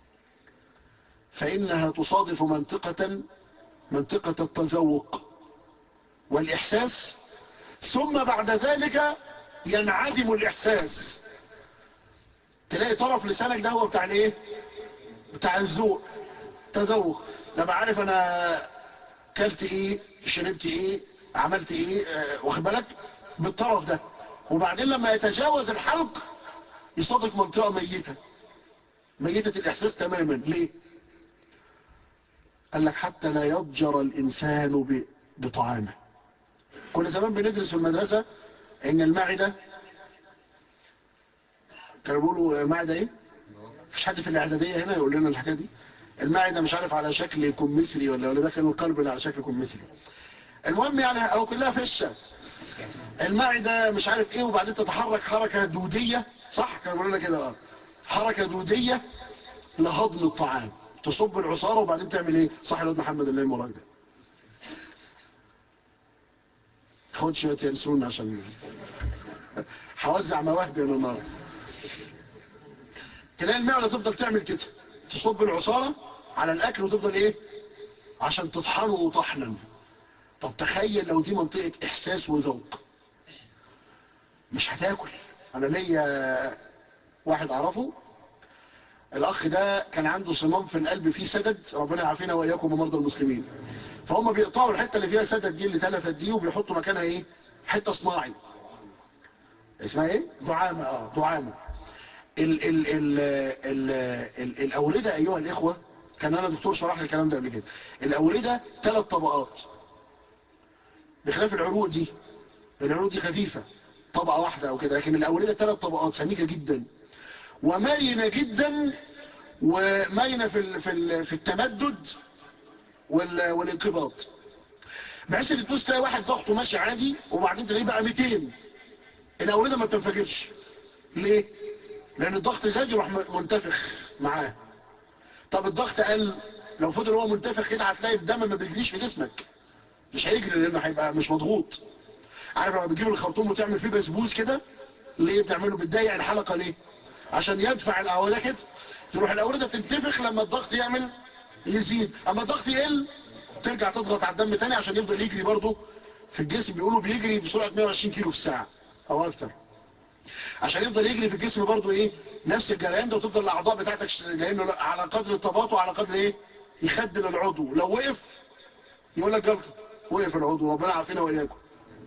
فإنها تصادف منطقة منطقة التذوق والإحساس ثم بعد ذلك ينعدم الإحساس تلاقي طرف لسانك ده هو بتاع الايه بتاع الذوق تذوق ده عارف انا كلت ايه شربت ايه عملت ايه آه واخد بالك بالطرف ده وبعدين لما يتجاوز الحلق يصادف منطقة ميتة ميتة الإحساس تماما ليه قال لك حتى لا يضجر الإنسان ب- بطعامه كنا زمان بندرس في المدرسة إن المعدة كانوا بيقولوا معدة إيه؟ مفيش حد في الإعدادية هنا يقول لنا الحكاية دي المعدة مش عارف على شكل كمثري ولا ولا ده كان القلب اللي على شكل كمثري المهم يعني أو كلها فشة المعدة مش عارف إيه وبعدين تتحرك حركة دودية صح كانوا بيقولوا لنا كده اه حركة دودية لهضم الطعام تصب العصارة وبعدين تعمل ايه صح الواد محمد اللي وراك ده خد شوية ينسون عشان هوزع مواهبي انا النهارده تلاقي المعدة تفضل تعمل كده تصب العصارة على الاكل وتفضل ايه عشان تطحنه طحنا طب تخيل لو دي منطقة احساس وذوق مش هتاكل انا ليا واحد اعرفه الاخ ده كان عنده صمام في القلب فيه سدد ربنا يعافينا واياكم ومرضى المسلمين فهم بيقطعوا الحته اللي فيها سدد دي اللي تلفت دي وبيحطوا مكانها ايه حته صناعي اسمها ايه دعامه اه دعامه ال ال ال ال ال الاورده ايها الاخوه كان انا دكتور شرح لي الكلام ده قبل كده الاورده ثلاث طبقات بخلاف العروق دي العروق دي خفيفه طبقه واحده او كده لكن الاورده ثلاث طبقات سميكه جدا ومرنة جدا ومرنة في ال- في ال- في التمدد وال- والانقباض بحيث ان تدوس تلاقي واحد ضغطه ماشي عادي وبعدين تلاقيه بقى 200 الاورده ما بتنفجرش ليه لان الضغط زاد يروح م- منتفخ معاه طب الضغط قل لو فضل هو منتفخ كده هتلاقي الدم ما بيجريش في جسمك مش هيجري لانه هيبقى مش مضغوط عارف لما بتجيب الخرطوم وتعمل فيه بسبوس كده ليه بتعمله بتضيق الحلقه ليه عشان يدفع الاورده كده تروح الاورده تنتفخ لما الضغط يعمل يزيد اما الضغط يقل ترجع تضغط على الدم تاني عشان يفضل يجري برضه في الجسم بيقولوا بيجري بسرعه 120 كيلو في الساعه او اكتر عشان يفضل يجري في الجسم برضه ايه نفس الجريان ده وتفضل الاعضاء بتاعتك ش- لانه على قدر التباطؤ على قدر ايه يخدل العضو لو وقف يقول لك جلطه وقف العضو ربنا عافينا واياكم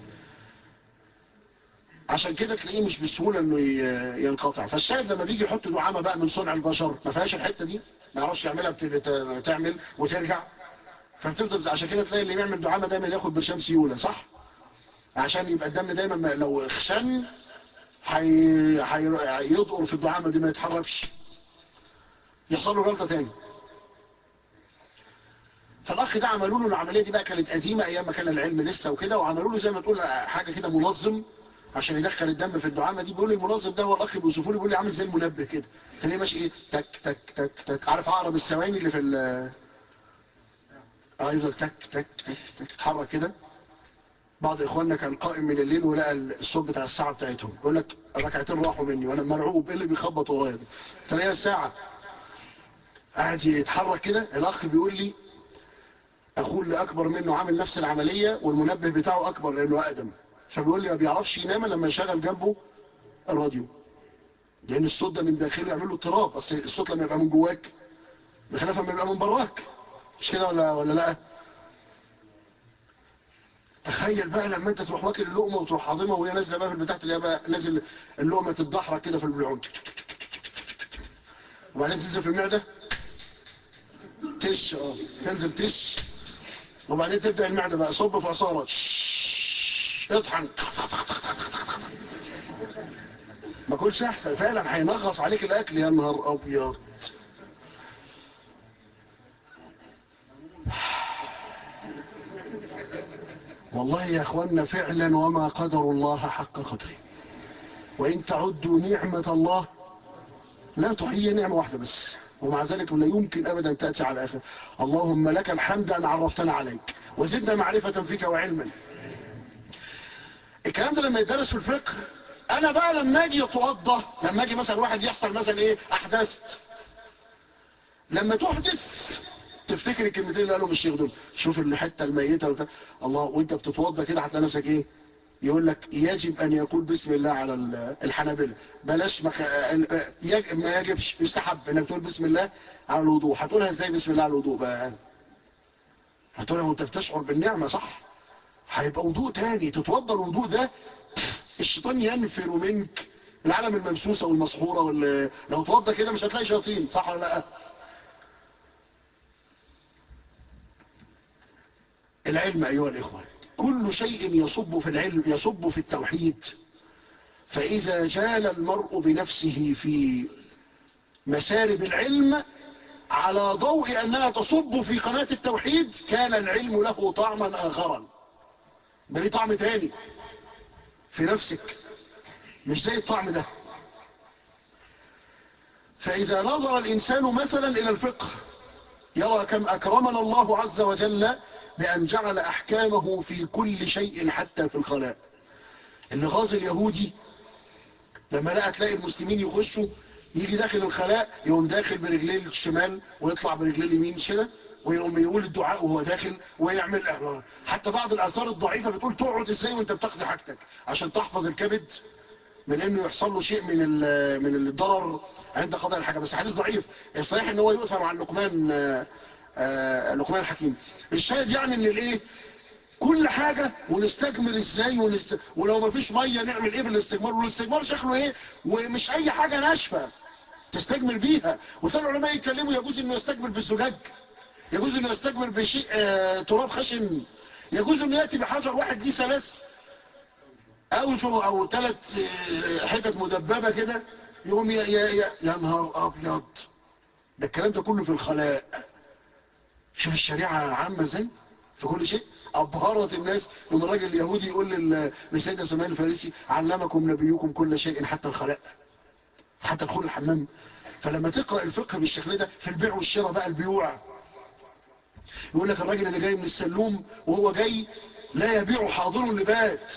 عشان كده تلاقيه مش بسهولة انه ي- ينقطع فالشاهد لما بيجي يحط دعامة بقى من صنع البشر ما فيهاش الحتة دي ما يعرفش يعملها بت- بت- تعمل وترجع فبتفضل زي- عشان كده تلاقي اللي بيعمل دعامة دايما ياخد برشام سيولة صح عشان يبقى الدم دايما ما- لو خشن حي... حي... يضقر في الدعامة دي ما يتحركش يحصل له جلطة تاني فالاخ ده عملوا له العمليه دي بقى كانت قديمه ايام ما كان العلم لسه وكده وعملوا له زي ما تقول حاجه كده منظم عشان يدخل الدم في الدعامه دي بيقول لي المنظم ده هو الاخ بيوصفه لي بيقول لي عامل زي المنبه كده تلاقيه ماشي ايه تك تك تك تك عارف عقرب الثواني اللي في ال اه يفضل تك تك تك تك يتحرك كده بعض اخواننا كان قائم من الليل ولقى الصوت بتاع الساعه بتاعتهم يقول لك ركعتين راحوا مني وانا مرعوب ايه اللي بيخبط ورايا ده تلاقيها الساعه قاعد يتحرك كده الاخ بيقول لي اخوه اللي اكبر منه عامل نفس العملية والمنبه بتاعه اكبر لانه اقدم فبيقول لي ما بيعرفش ينام إلا لما يشغل جنبه الراديو لان الصوت ده من داخله يعمل له اضطراب اصل الصوت لما يبقى من جواك بخلاف لما يبقى من براك مش كده ولا ولا لا تخيل بقى لما انت تروح واكل اللقمه وتروح حاضمها وهي نازله بقى في البتاع اللي بقى نازل اللقمه تتدحرج كده في البلعوم وبعدين تنزل في المعده تش اه تنزل تش وبعدين تبدأ المعدة بقى صب في عصارة شش، اطحن ما كلش احسن فعلا هينغص عليك الاكل يا نهار ابيض والله يا اخوانا فعلا وما قدر الله حق قدره وان تعدوا نعمة الله لا تحيي نعمة واحدة بس ومع ذلك لا يمكن أبدا تأتي على آخر اللهم لك الحمد أن عرفتنا عليك وزدنا معرفة فيك وعلما الكلام ده لما يدرس في الفقه أنا بقى لما أجي أتوضى لما أجي مثلا واحد يحصل مثلا إيه أحدثت لما تحدث تفتكر الكلمتين اللي قالهم الشيخ دول شوف الحته الميته وبتاع الله وانت بتتوضى كده هتلاقي نفسك ايه يقول لك يجب ان يقول بسم الله على ال- الحنابلة بلاش مخ... يج... ما يجبش يستحب انك تقول بسم الله على الوضوء هتقولها ازاي بسم الله على الوضوء بقى هتقولها وانت بتشعر بالنعمة صح هيبقى وضوء تاني تتوضى الوضوء ده الشيطان ينفر منك العالم الممسوسة والمسحورة وال... لو توضى كده مش هتلاقي شياطين صح ولا لا العلم أيها الإخوة كل شيء يصب في العلم يصب في التوحيد فإذا جال المرء بنفسه في مسارب العلم على ضوء أنها تصب في قناة التوحيد كان العلم له طعما آخرا بليه طعم تاني في نفسك مش زي الطعم ده فإذا نظر الإنسان مثلا إلى الفقه يرى كم أكرمنا الله عز وجل بأن جعل أحكامه في كل شيء حتى في الخلاء اللغاز اليهودي لما لقى تلاقي المسلمين يخشوا يجي داخل الخلاء يقوم داخل برجليه الشمال ويطلع برجليه اليمين كده ويقوم يقول الدعاء وهو داخل ويعمل حتى بعض الآثار الضعيفة بتقول تقعد ازاي وانت بتقضي حاجتك عشان تحفظ الكبد من انه يحصل له شيء من من الضرر عند قضاء الحاجة بس حديث ضعيف صحيح ان هو يؤثر عن لقمان لقمان الحكيم الشاهد يعني ان الايه كل حاجة ونستجمر ازاي ونست... ولو ما فيش مية نعمل ايه بالاستجمار والاستجمار شكله ايه ومش اي حاجة ناشفة تستجمر بيها وثاني العلماء يتكلموا يجوز انه يستجمر بالزجاج يجوز انه يستجمر بشيء آه تراب خشن يجوز انه يأتي بحجر واحد ليه ثلاث اوجه او ثلاث آه حتت مدببة كده يقوم يا, يا, يا, يا نهار ابيض ده الكلام ده كله في الخلاء شوف الشريعة عامة ازاي في كل شيء أبهرت الناس من الراجل اليهودي يقول للسيدة سماء الفارسي علمكم نبيكم كل شيء حتى الخلاء حتى دخول الحمام فلما تقرأ الفقه بالشكل ده في البيع والشراء بقى البيوع يقول لك الراجل اللي جاي من السلوم وهو جاي لا يبيع حاضر لبات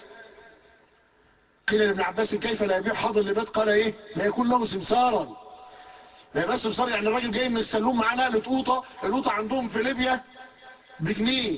قيل لابن عباس كيف لا يبيع حاضر لبات قال ايه لا يكون له سمسارا لا بس سمسار يعني الراجل جاي من السلوم معاه نقلة قوطة القوطة عندهم في ليبيا بجنيه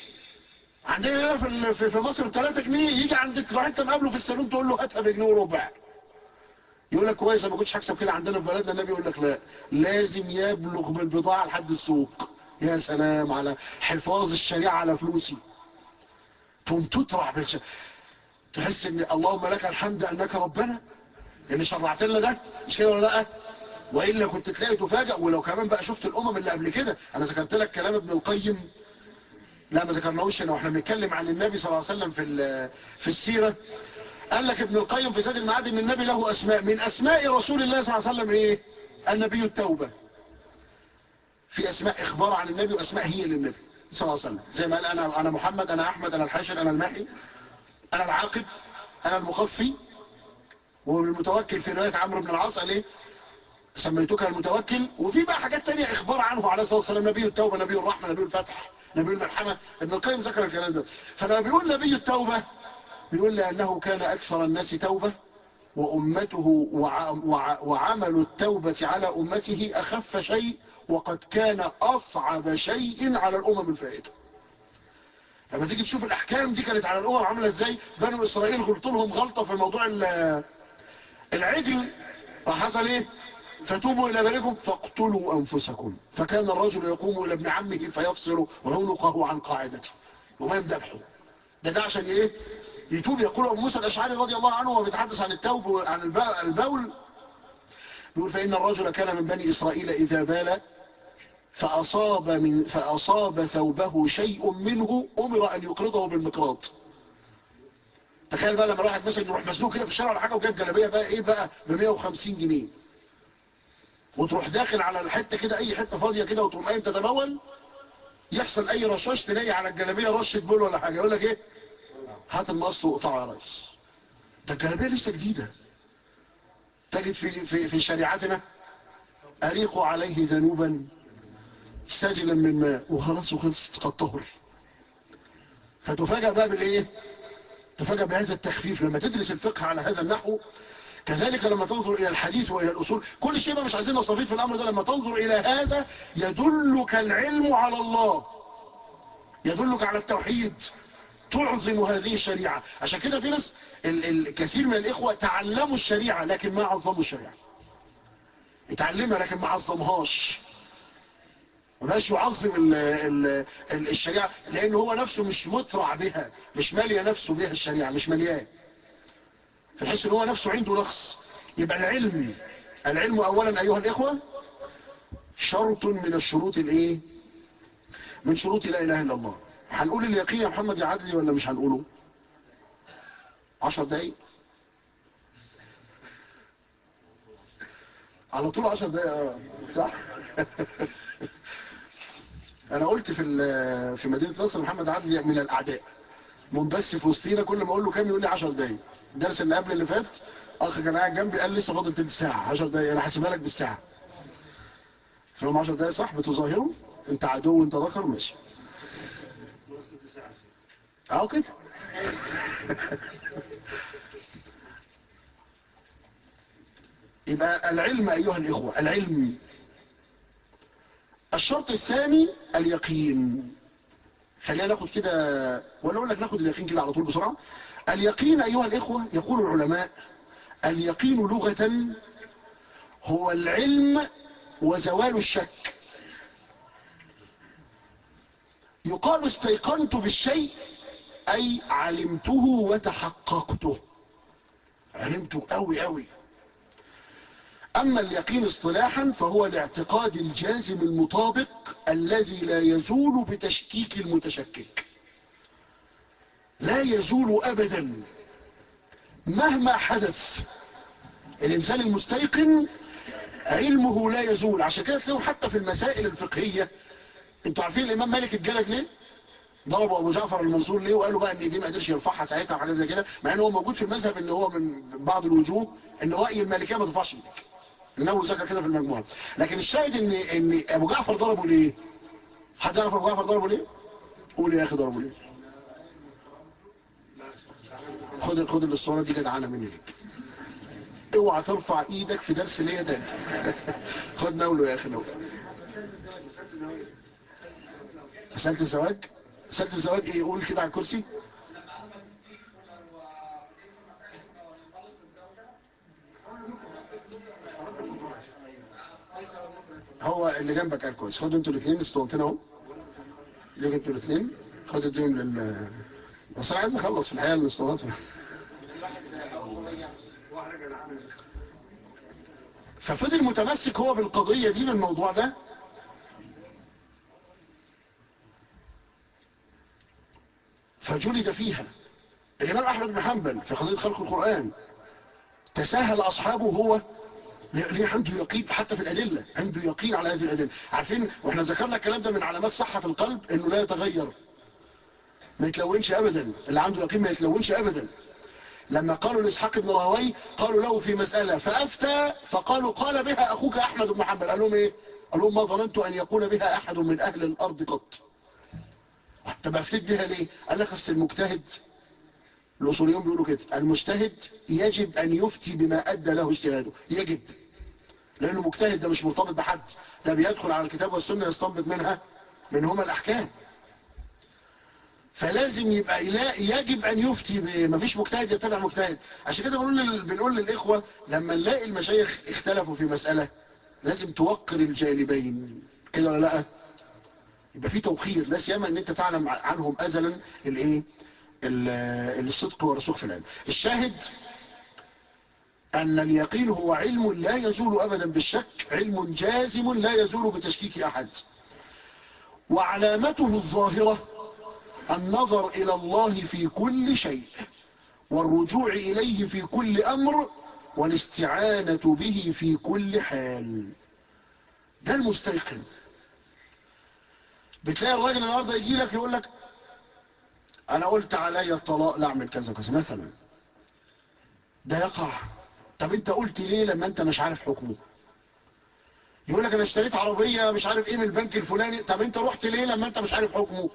عندنا هنا في في مصر ب 3 جنيه يجي عند تروح انت مقابله في السالون تقول له هاتها بجنيه وربع يقول لك كويس ما كنتش هكسب كده عندنا في بلدنا النبي يقول لك لا لازم يبلغ بالبضاعه لحد السوق يا سلام على حفاظ الشريعه على فلوسي تقوم تطرح بالش... تحس ان اللهم لك الحمد انك ربنا ان شرعت لنا ده مش كده ولا لا والا كنت تلاقي تفاجئ ولو كمان بقى شفت الامم اللي قبل كده انا ذكرت لك كلام ابن القيم لا ما ذكرناهوش هنا واحنا بنتكلم عن النبي صلى الله عليه وسلم في في السيره قال لك ابن القيم في زاد المعاد ان النبي له اسماء من اسماء رسول الله صلى الله عليه وسلم ايه النبي التوبه في اسماء اخبار عن النبي واسماء هي للنبي صلى الله عليه وسلم زي ما قال انا انا محمد انا احمد انا الحاشر انا الماحي انا العاقب انا المخفي والمتوكل في روايه عمرو بن العاص قال ايه سميتك المتوكل وفي بقى حاجات تانية اخبار عنه عليه الصلاه والسلام نبي التوبه نبي الرحمه نبي الفتح نبي الملحمة ابن القيم ذكر الكلام ده فلما بيقول نبي التوبة بيقول لأنه كان أكثر الناس توبة وأمته وع وع وعمل التوبة على أمته أخف شيء وقد كان أصعب شيء على الأمم الفائتة لما تيجي تشوف الأحكام دي كانت على الأمم عاملة إزاي بنو إسرائيل غلطوا لهم غلطة في موضوع العجل وحصل إيه فتوبوا إلى باركم فاقتلوا أنفسكم فكان الرجل يقوم إلى ابن عمه فيفصل عنقه عن قاعدته وما يمدبحه ده ده عشان إيه يتوب يقول أبو موسى الأشعري رضي الله عنه وبيتحدث عن التوب عن البول يقول فإن الرجل كان من بني إسرائيل إذا بال فأصاب, من فأصاب ثوبه شيء منه أمر أن يقرضه بالمقراض تخيل بقى لما الواحد مثلا يروح مسلوك كده في الشارع ولا حاجه وجايب جلابيه بقى ايه بقى ب 150 جنيه وتروح داخل على الحته كده اي حته فاضيه كده وتقوم قايم تتبول يحصل اي رشاش تلاقي على الجلابيه رشه بول ولا حاجه يقول لك ايه هات المقص وقطعه يا ريس ده الجلابيه لسه جديده تجد في في في شريعتنا اريقوا عليه ذنوبا ساجلا من ماء وخلاص وخلصت قد طهر فتفاجأ بقى بالايه تفاجأ بهذا التخفيف لما تدرس الفقه على هذا النحو كذلك لما تنظر إلى الحديث وإلى الأصول كل شيء ما مش عايزين نستفيد في الأمر ده لما تنظر إلى هذا يدلك العلم على الله يدلك على التوحيد تعظم هذه الشريعة عشان كده في ناس الكثير من الإخوة تعلموا الشريعة لكن ما عظموا الشريعة اتعلمها لكن ما عظمهاش ما بقاش يعظم ال ال ال الشريعة لأن هو نفسه مش مترع بها مش مالية نفسه بها الشريعة مش ملياه فيحس ان هو نفسه عنده نقص يبقى العلم العلم اولا ايها الاخوة شرط من الشروط الايه من شروط لا اله الا الله هنقول اليقين يا محمد يا عدلي ولا مش هنقوله عشر دقايق على طول عشر دقايق اه صح انا قلت في في مدينة نصر محمد عدلي من الاعداء منبس في وسطينا كل ما اقول له كام يقول لي 10 دقايق الدرس اللي قبل اللي فات اخ كان قاعد جنبي قال لي لسه فاضل تلت ساعه 10 دقايق انا حاسبها لك بالساعه فهم 10 دقايق صح بتظاهروا انت عدو وانت اخر ماشي اهو كده يبقى العلم ايها الاخوه العلم الشرط الثاني اليقين خلينا ناخد كده ولا اقول لك ناخد اليقين كده على طول بسرعه اليقين ايها الاخوه يقول العلماء اليقين لغه هو العلم وزوال الشك يقال استيقنت بالشيء اي علمته وتحققته علمته قوي قوي أما اليقين اصطلاحا فهو الاعتقاد الجازم المطابق الذي لا يزول بتشكيك المتشكك لا يزول أبدا مهما حدث الإنسان المستيقن علمه لا يزول عشان كده تلاقوا حتى في المسائل الفقهية انتوا عارفين الإمام مالك اتجلد ليه؟ ضربوا ابو جعفر المنصور ليه وقالوا بقى ان دي ما قدرش يرفعها ساعتها وحاجات زي كده مع ان هو موجود في المذهب ان هو من بعض الوجوه ان راي المالكيه ما ترفعش ايدك النووي ذكر كده في المجموعه لكن الشاهد ان ان ابو جعفر ضربه ليه حد يعرف ابو جعفر ضربه ليه قول يا اخي ضربه ليه خد خد الاسطوانه دي جدعانه مني ليك اوعى ترفع ايدك في درس ليا تاني خد نوله يا اخي نوله مساله الزواج مساله الزواج ايه قول كده على الكرسي هو اللي جنبك قال كويس خدوا انتوا الاثنين اسطوانتين اهو ليكوا انتوا الاثنين خدوا اديهم لل بس انا عايز اخلص في الحقيقه الاسطوانات ففضل متمسك هو بالقضيه دي بالموضوع ده فجلد فيها الامام احمد بن حنبل في قضيه خلق القران تساهل اصحابه هو ليه عنده يقين حتى في الأدلة عنده يقين على هذه الأدلة عارفين واحنا ذكرنا الكلام ده من علامات صحة القلب انه لا يتغير ما يتلونش ابدا اللي عنده يقين ما يتلونش ابدا لما قالوا لإسحاق بن راهوي قالوا له في مسألة فأفتى فقالوا قال بها أخوك أحمد بن حنبل قال لهم إيه قال لهم ما ظننت أن يقول بها أحد من أهل الأرض قط طب أفتيت بها ليه قال لك أصل المجتهد الأصوليون بيقولوا كده المجتهد يجب أن يفتي بما أدى له اجتهاده يجب لأنه مجتهد ده مش مرتبط بحد ده بيدخل على الكتاب والسنة يستنبط منها منهما الأحكام فلازم يبقى لا يجب أن يفتي ما فيش مجتهد يتبع مجتهد عشان كده بنقول, بنقول للإخوة لما نلاقي المشايخ اختلفوا في مسألة لازم توقر الجانبين كده ولا لا يبقى في توقير لا سيما ان انت تعلم عنهم ازلا الايه الصدق والرسوخ في العلم الشاهد أن اليقين هو علم لا يزول أبدا بالشك علم جازم لا يزول بتشكيك أحد وعلامته الظاهرة النظر إلى الله في كل شيء والرجوع إليه في كل أمر والاستعانة به في كل حال ده المستيقن بتلاقي الراجل النهارده يجي لك يقول لك انا قلت عليا الطلاق لا اعمل كذا كذا مثلا ده يقع طب انت قلت ليه لما انت مش عارف حكمه يقول لك انا اشتريت عربية مش عارف ايه من البنك الفلاني طب انت رحت ليه لما انت مش عارف حكمه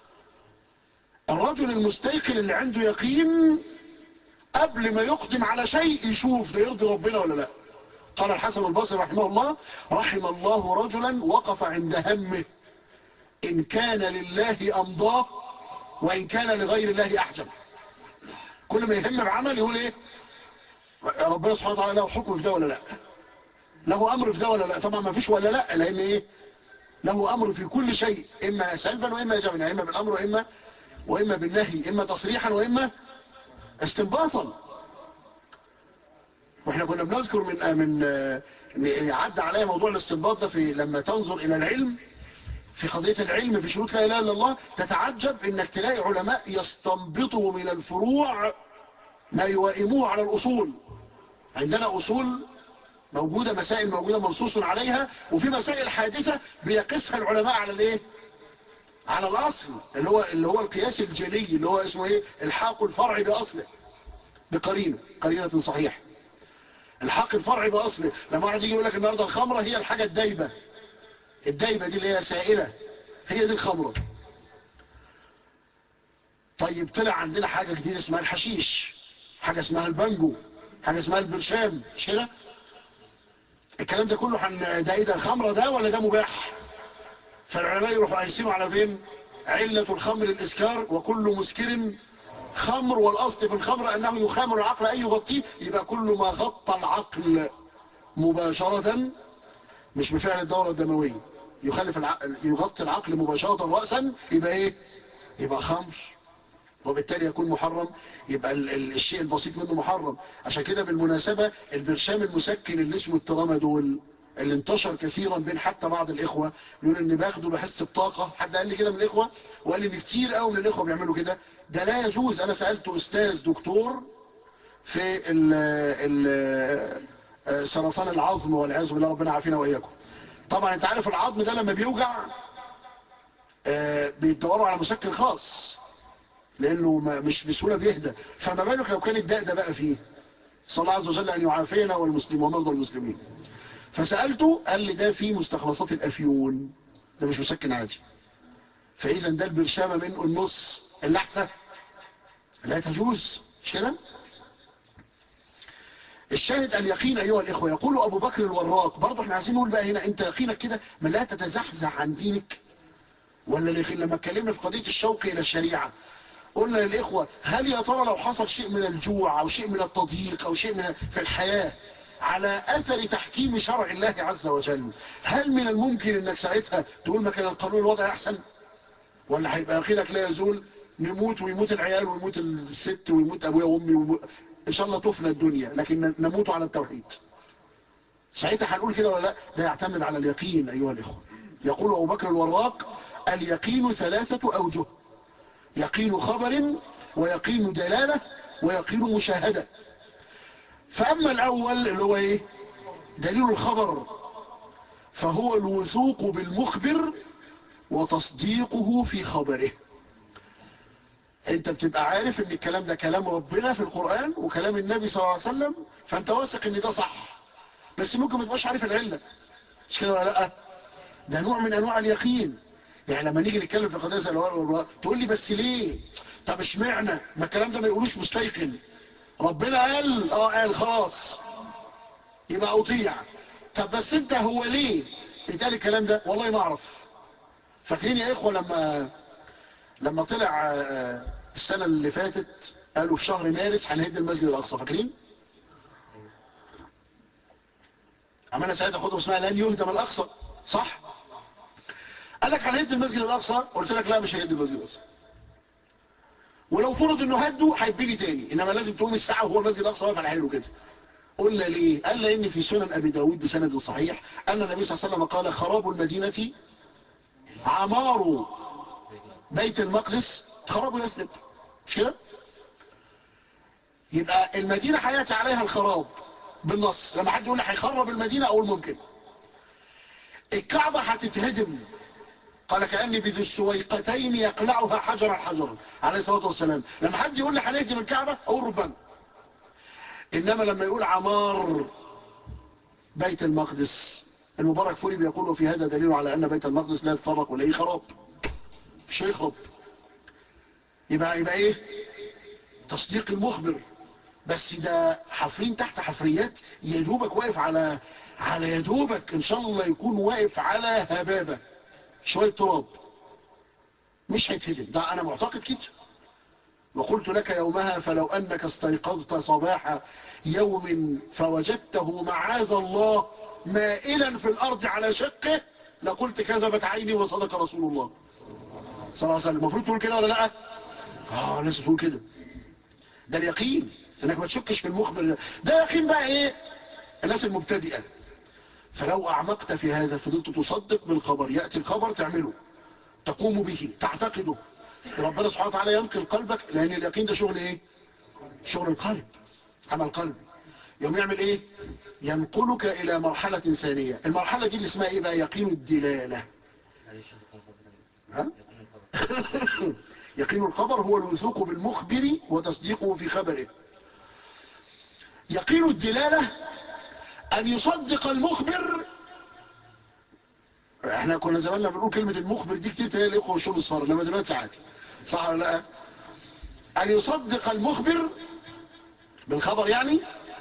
الرجل المستيقن اللي عنده يقين قبل ما يقدم على شيء يشوف ده يرضي ربنا ولا لا قال الحسن البصري رحمه الله رحم الله رجلا وقف عند همه إن كان لله أمضاه وإن كان لغير الله أحجم كل ما يهم بعمل يقول إيه ربنا سبحانه وتعالى له حكم في ده ولا لا له أمر في ده ولا لا طبعا ما فيش ولا لا لأن إيه له أمر في كل شيء إما سلبا وإما إيجابا إما بالأمر وإما وإما بالنهي إما تصريحا وإما استنباطا واحنا كنا بنذكر من من عدى عليا موضوع الاستنباط ده في لما تنظر الى العلم في قضية العلم في شروط لا اله الا الله تتعجب انك تلاقي علماء يستنبطوا من الفروع ما يوائموه على الاصول عندنا اصول موجودة مسائل موجودة منصوص عليها وفي مسائل حادثة بيقسها العلماء على الايه على الاصل اللي هو اللي هو القياس الجلي اللي هو اسمه ايه الحاق الفرع باصله بقرينه قرينه صحيحه الحاق الفرع باصله لما واحد يجي يقول لك النهارده الخمره هي الحاجه الدايبه الدايبه دي اللي هي سائله هي دي الخمره طيب طلع عندنا حاجه جديده اسمها الحشيش حاجه اسمها البانجو حاجه اسمها البرشام مش كده الكلام ده كله حن ده ايه ده خمره ده ولا ده مباح فالعلماء يروحوا قايسينه على فين علة الخمر الإسكار وكل مسكر خمر والأصل في الخمر أنه يخامر العقل أي يغطيه يبقى كل ما غطى العقل مباشرة مش بفعل الدورة الدموية يخلف العقل يغطي العقل مباشرة رأسا يبقى إيه يبقى خمر وبالتالي يكون محرم يبقى ال ال الشيء البسيط منه محرم عشان كده بالمناسبة البرشام المسكن اللي اسمه الترامادول اللي انتشر كثيرا بين حتى بعض الإخوة بيقول ان باخده بحس بطاقة حد قال لي كده من الإخوة وقال لي ان كتير قوي من الإخوة بيعملوا كده ده لا يجوز أنا سألت أستاذ دكتور في ال ال سرطان العظم والعياذ بالله ربنا عافينا وإياكم طبعا انت عارف العظم ده لما بيوجع بيدوروا على مسكن خاص لأنه مش بسهولة بيهدى فما بالك لو كان الداء ده بقى فيه صلى الله عز وجل أن يعافينا والمسلم ومرضى المسلمين فسألته قال لي ده فيه مستخلصات الأفيون ده مش مسكن عادي فإذا ده البرشامة منه النص اللحسة لا تجوز مش كده الشاهد اليقين أيها الإخوة يقول أبو بكر الوراق برضه احنا عايزين نقول بقى هنا أنت يقينك كده ما لا تتزحزح عن دينك ولا اليقين لما اتكلمنا في قضية الشوق إلى الشريعة قلنا للإخوة هل يا ترى لو حصل شيء من الجوع أو شيء من التضييق أو شيء من في الحياة على أثر تحكيم شرع الله عز وجل هل من الممكن أنك ساعتها تقول ما كان القانون الوضع أحسن ولا هيبقى أخيرك لا يزول نموت ويموت العيال ويموت الست ويموت أبويا وأمي ويموت إن شاء الله تفنى الدنيا لكن نموت على التوحيد ساعتها هنقول كده ولا لا ده يعتمد على اليقين أيها الإخوة يقول أبو بكر الوراق اليقين ثلاثة أوجه يقين خبر ويقين دلالة ويقين مشاهدة فأما الأول اللي هو إيه دليل الخبر فهو الوثوق بالمخبر وتصديقه في خبره انت بتبقى عارف ان الكلام ده كلام ربنا في القرآن وكلام النبي صلى الله عليه وسلم فانت واثق ان ده صح بس ممكن ما تبقاش عارف العلة مش كده ولا لا ده نوع من انواع اليقين يعني لما نيجي نتكلم في قضايا زي الوراء تقول لي بس ليه طب اشمعنى ما الكلام ده ما يقولوش مستيقن ربنا قال اه قال خلاص يبقى اطيع طب بس انت هو ليه اتقال الكلام ده والله ما اعرف فاكرين يا اخوه لما لما طلع السنه اللي فاتت قالوا في شهر مارس هنهد المسجد الاقصى فاكرين عملنا ساعتها خطوه اسمها لن يهدم الاقصى صح قال لك هنهد المسجد الاقصى قلت لك لا مش هيهد المسجد الاقصى ولو فرض انه هده هيبني تاني انما لازم تقوم الساعه وهو المسجد الاقصى واقف على حيله كده قلنا ليه قال لان في سنن ابي داود بسند صحيح ان النبي صلى الله عليه وسلم قال خراب المدينه عمار بيت المقدس خراب يثرب مش كده يبقى المدينه هياتي عليها الخراب بالنص لما حد يقول لي هيخرب المدينه اقول ممكن الكعبه هتتهدم قال كأني بذي السويقتين يقلعها حجرا حجرا عليه الصلاة والسلام لما حد يقول لي هنهدم الكعبة أقول ربما إنما لما يقول عمار بيت المقدس المبارك فوري بيقول وفي هذا دليل على أن بيت المقدس لا يتطرق ولا خراب مش هيخرب يبقى يبقى إيه تصديق المخبر بس ده حفرين تحت حفريات يدوبك واقف على على يدوبك إن شاء الله يكون واقف على هبابة شوية تراب مش هيتهدم ده أنا معتقد كده وقلت لك يومها فلو أنك استيقظت صباح يوم فوجدته معاذ الله مائلا في الأرض على شقه لقلت كذبت عيني وصدق رسول الله صلى الله عليه وسلم المفروض تقول كده ولا لا اه لازم تقول كده ده اليقين انك ما تشكش في المخبر ده, ده يقين بقى ايه الناس المبتدئة فلو اعمقت في هذا فضلت تصدق بالخبر يأتي الخبر تعمله تقوم به تعتقده ربنا سبحانه وتعالى ينقل قلبك لان اليقين ده شغل ايه شغل القلب عمل قلب يوم يعمل ايه ينقلك الى مرحلة ثانية المرحلة دي اللي اسمها ايه بقى يقين الدلالة ها؟ يقين الخبر هو الوثوق بالمخبر وتصديقه في خبره يقين الدلالة أن يصدق المخبر احنا كنا زماننا بنقول كلمة المخبر دي كتير تلاقي الإخوة والشغل الصار لما دلوقتي عادي صح ولا لا أن يصدق المخبر بالخبر يعني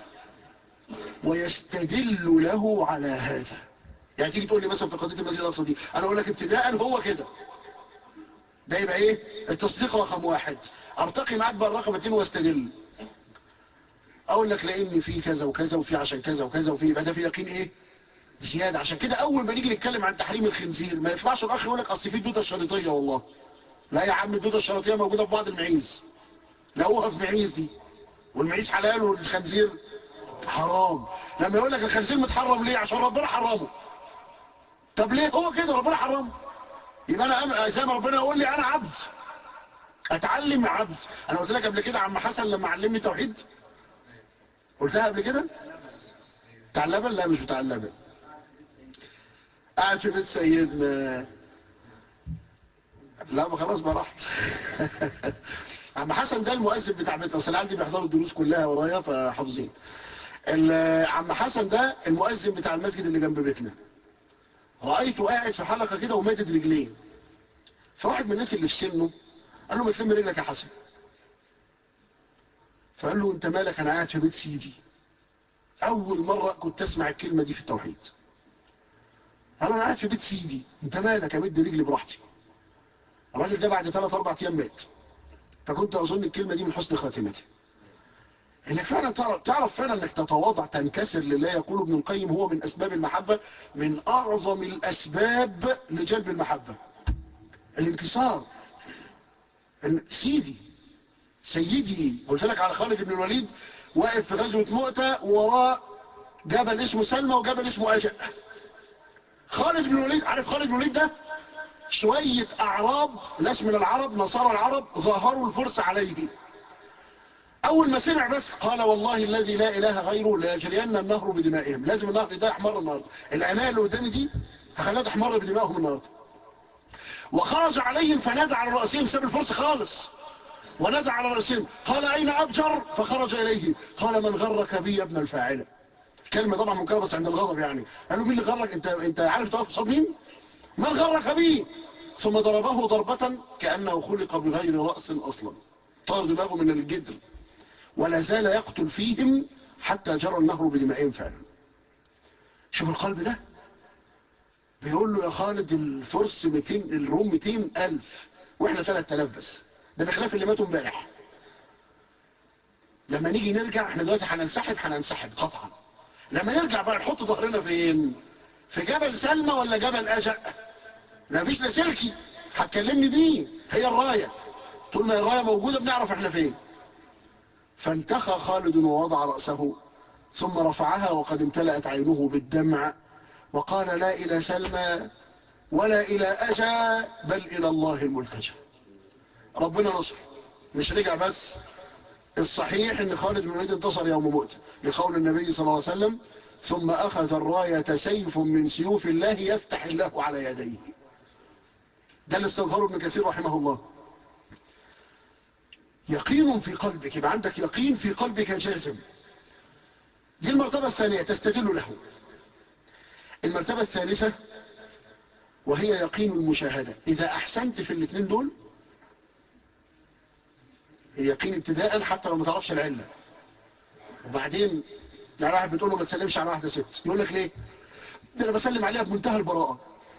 ويستدل له على هذا يعني تيجي تقول لي مثلا في قضية المسجد الأقصى دي أنا أقول لك ابتداء هو كده ده يبقى ايه التصديق رقم واحد ارتقي معاك بقى الرقم اتنين واستدل اقول لك لان في كذا وكذا وفي عشان كذا وكذا وفي يبقى ده في يقين ايه زيادة عشان كده اول ما نيجي نتكلم عن تحريم الخنزير ما يطلعش الاخ يقول لك اصل في الدوده الشريطيه والله لا يا عم الدوده الشريطيه موجوده في بعض المعيز لقوها في معيز دي والمعيز حلال والخنزير حرام لما يقول لك الخنزير متحرم ليه عشان ربنا حرمه طب ليه هو كده ربنا حرمه يبقى انا زي ما ربنا يقول لي انا عبد اتعلم عبد انا قلت لك قبل كده عم حسن لما علمني توحيد قلتها قبل كده بتاع اللبن لا مش بتاع اللبن قاعد في بيت سيدنا لا ما خلاص ما رحت عم حسن ده المؤذن بتاع بيتنا اصل عندي بيحضروا الدروس كلها ورايا فحافظين عم حسن ده المؤذن بتاع المسجد اللي جنب بيتنا رأيته قاعد في حلقة كده ومادد رجليه فواحد من الناس اللي في سنه قال له ما تلم رجلك يا حسن فقال له انت مالك انا قاعد في بيت سيدي اول مرة كنت اسمع الكلمة دي في التوحيد قال انا قاعد في بيت سيدي انت مالك امد رجلي براحتي الراجل ده بعد 3 4 ايام مات فكنت اظن الكلمة دي من حسن خاتمته انك فعلا تعرف, تعرف فعلا انك تتواضع تنكسر لله يقول ابن القيم هو من اسباب المحبة من اعظم الاسباب لجلب المحبة الانكسار سيدي سيدي قلت لك على خالد بن الوليد واقف في غزوة مؤتة ووراه جبل اسمه سلمى وجبل اسمه أجأ خالد بن الوليد عارف خالد بن الوليد ده شوية أعراب ناس من العرب نصارى العرب ظاهروا الفرس عليه أول ما سمع بس قال والله الذي لا إله غيره لا يجرين النهر بدمائهم لازم النهر ده يحمر النهارده العناية اللي قدامي دي هخليها تحمر بدمائهم النهارده وخرج عليهم فنادى على رؤسهم ساب الفرس خالص ونادى على رؤسهم قال أين أبجر فخرج إليه قال من غرك بي يا ابن الفاعلة كلمة طبعا منكرة بس عند الغضب يعني قالوا مين اللي غرك انت, انت عارف توقف قصاد مين من غرك بي ثم ضربه ضربة كأنه خلق بغير رأس أصلا طار دماغه من الجدر ولا زال يقتل فيهم حتى جرى النهر بدمائهم فعلا شوف القلب ده بيقول له يا خالد الفرس 200 الروم 200 ألف واحنا 3000 بس ده بخلاف اللي ماتوا امبارح لما نيجي نرجع احنا دلوقتي هننسحب هننسحب قطعا لما نرجع بقى نحط ظهرنا فين في جبل سلمى ولا جبل أجأ ما فيش لاسلكي هتكلمني بيه هي الراية طول ما الراية موجودة بنعرف احنا فين فانتخى خالد ووضع رأسه ثم رفعها وقد امتلأت عينه بالدمع وقال لا إلى سلمى ولا إلى أجا بل إلى الله الملتجى ربنا نصر مش رجع بس الصحيح ان خالد بن الوليد انتصر يوم مؤتة لقول النبي صلى الله عليه وسلم ثم أخذ الراية سيف من سيوف الله يفتح الله على يديه ده اللي استغفره ابن كثير رحمه الله يقين في قلبك يبقى عندك يقين في قلبك جازم دي المرتبة الثانية تستدل له المرتبة الثالثة وهي يقين المشاهدة إذا أحسنت في الاثنين دول اليقين ابتداء حتى لو ما تعرفش العلة وبعدين يعني واحد بتقول له ما تسلمش على واحدة ست يقول لك ليه ده انا بسلم عليها بمنتهى البراءة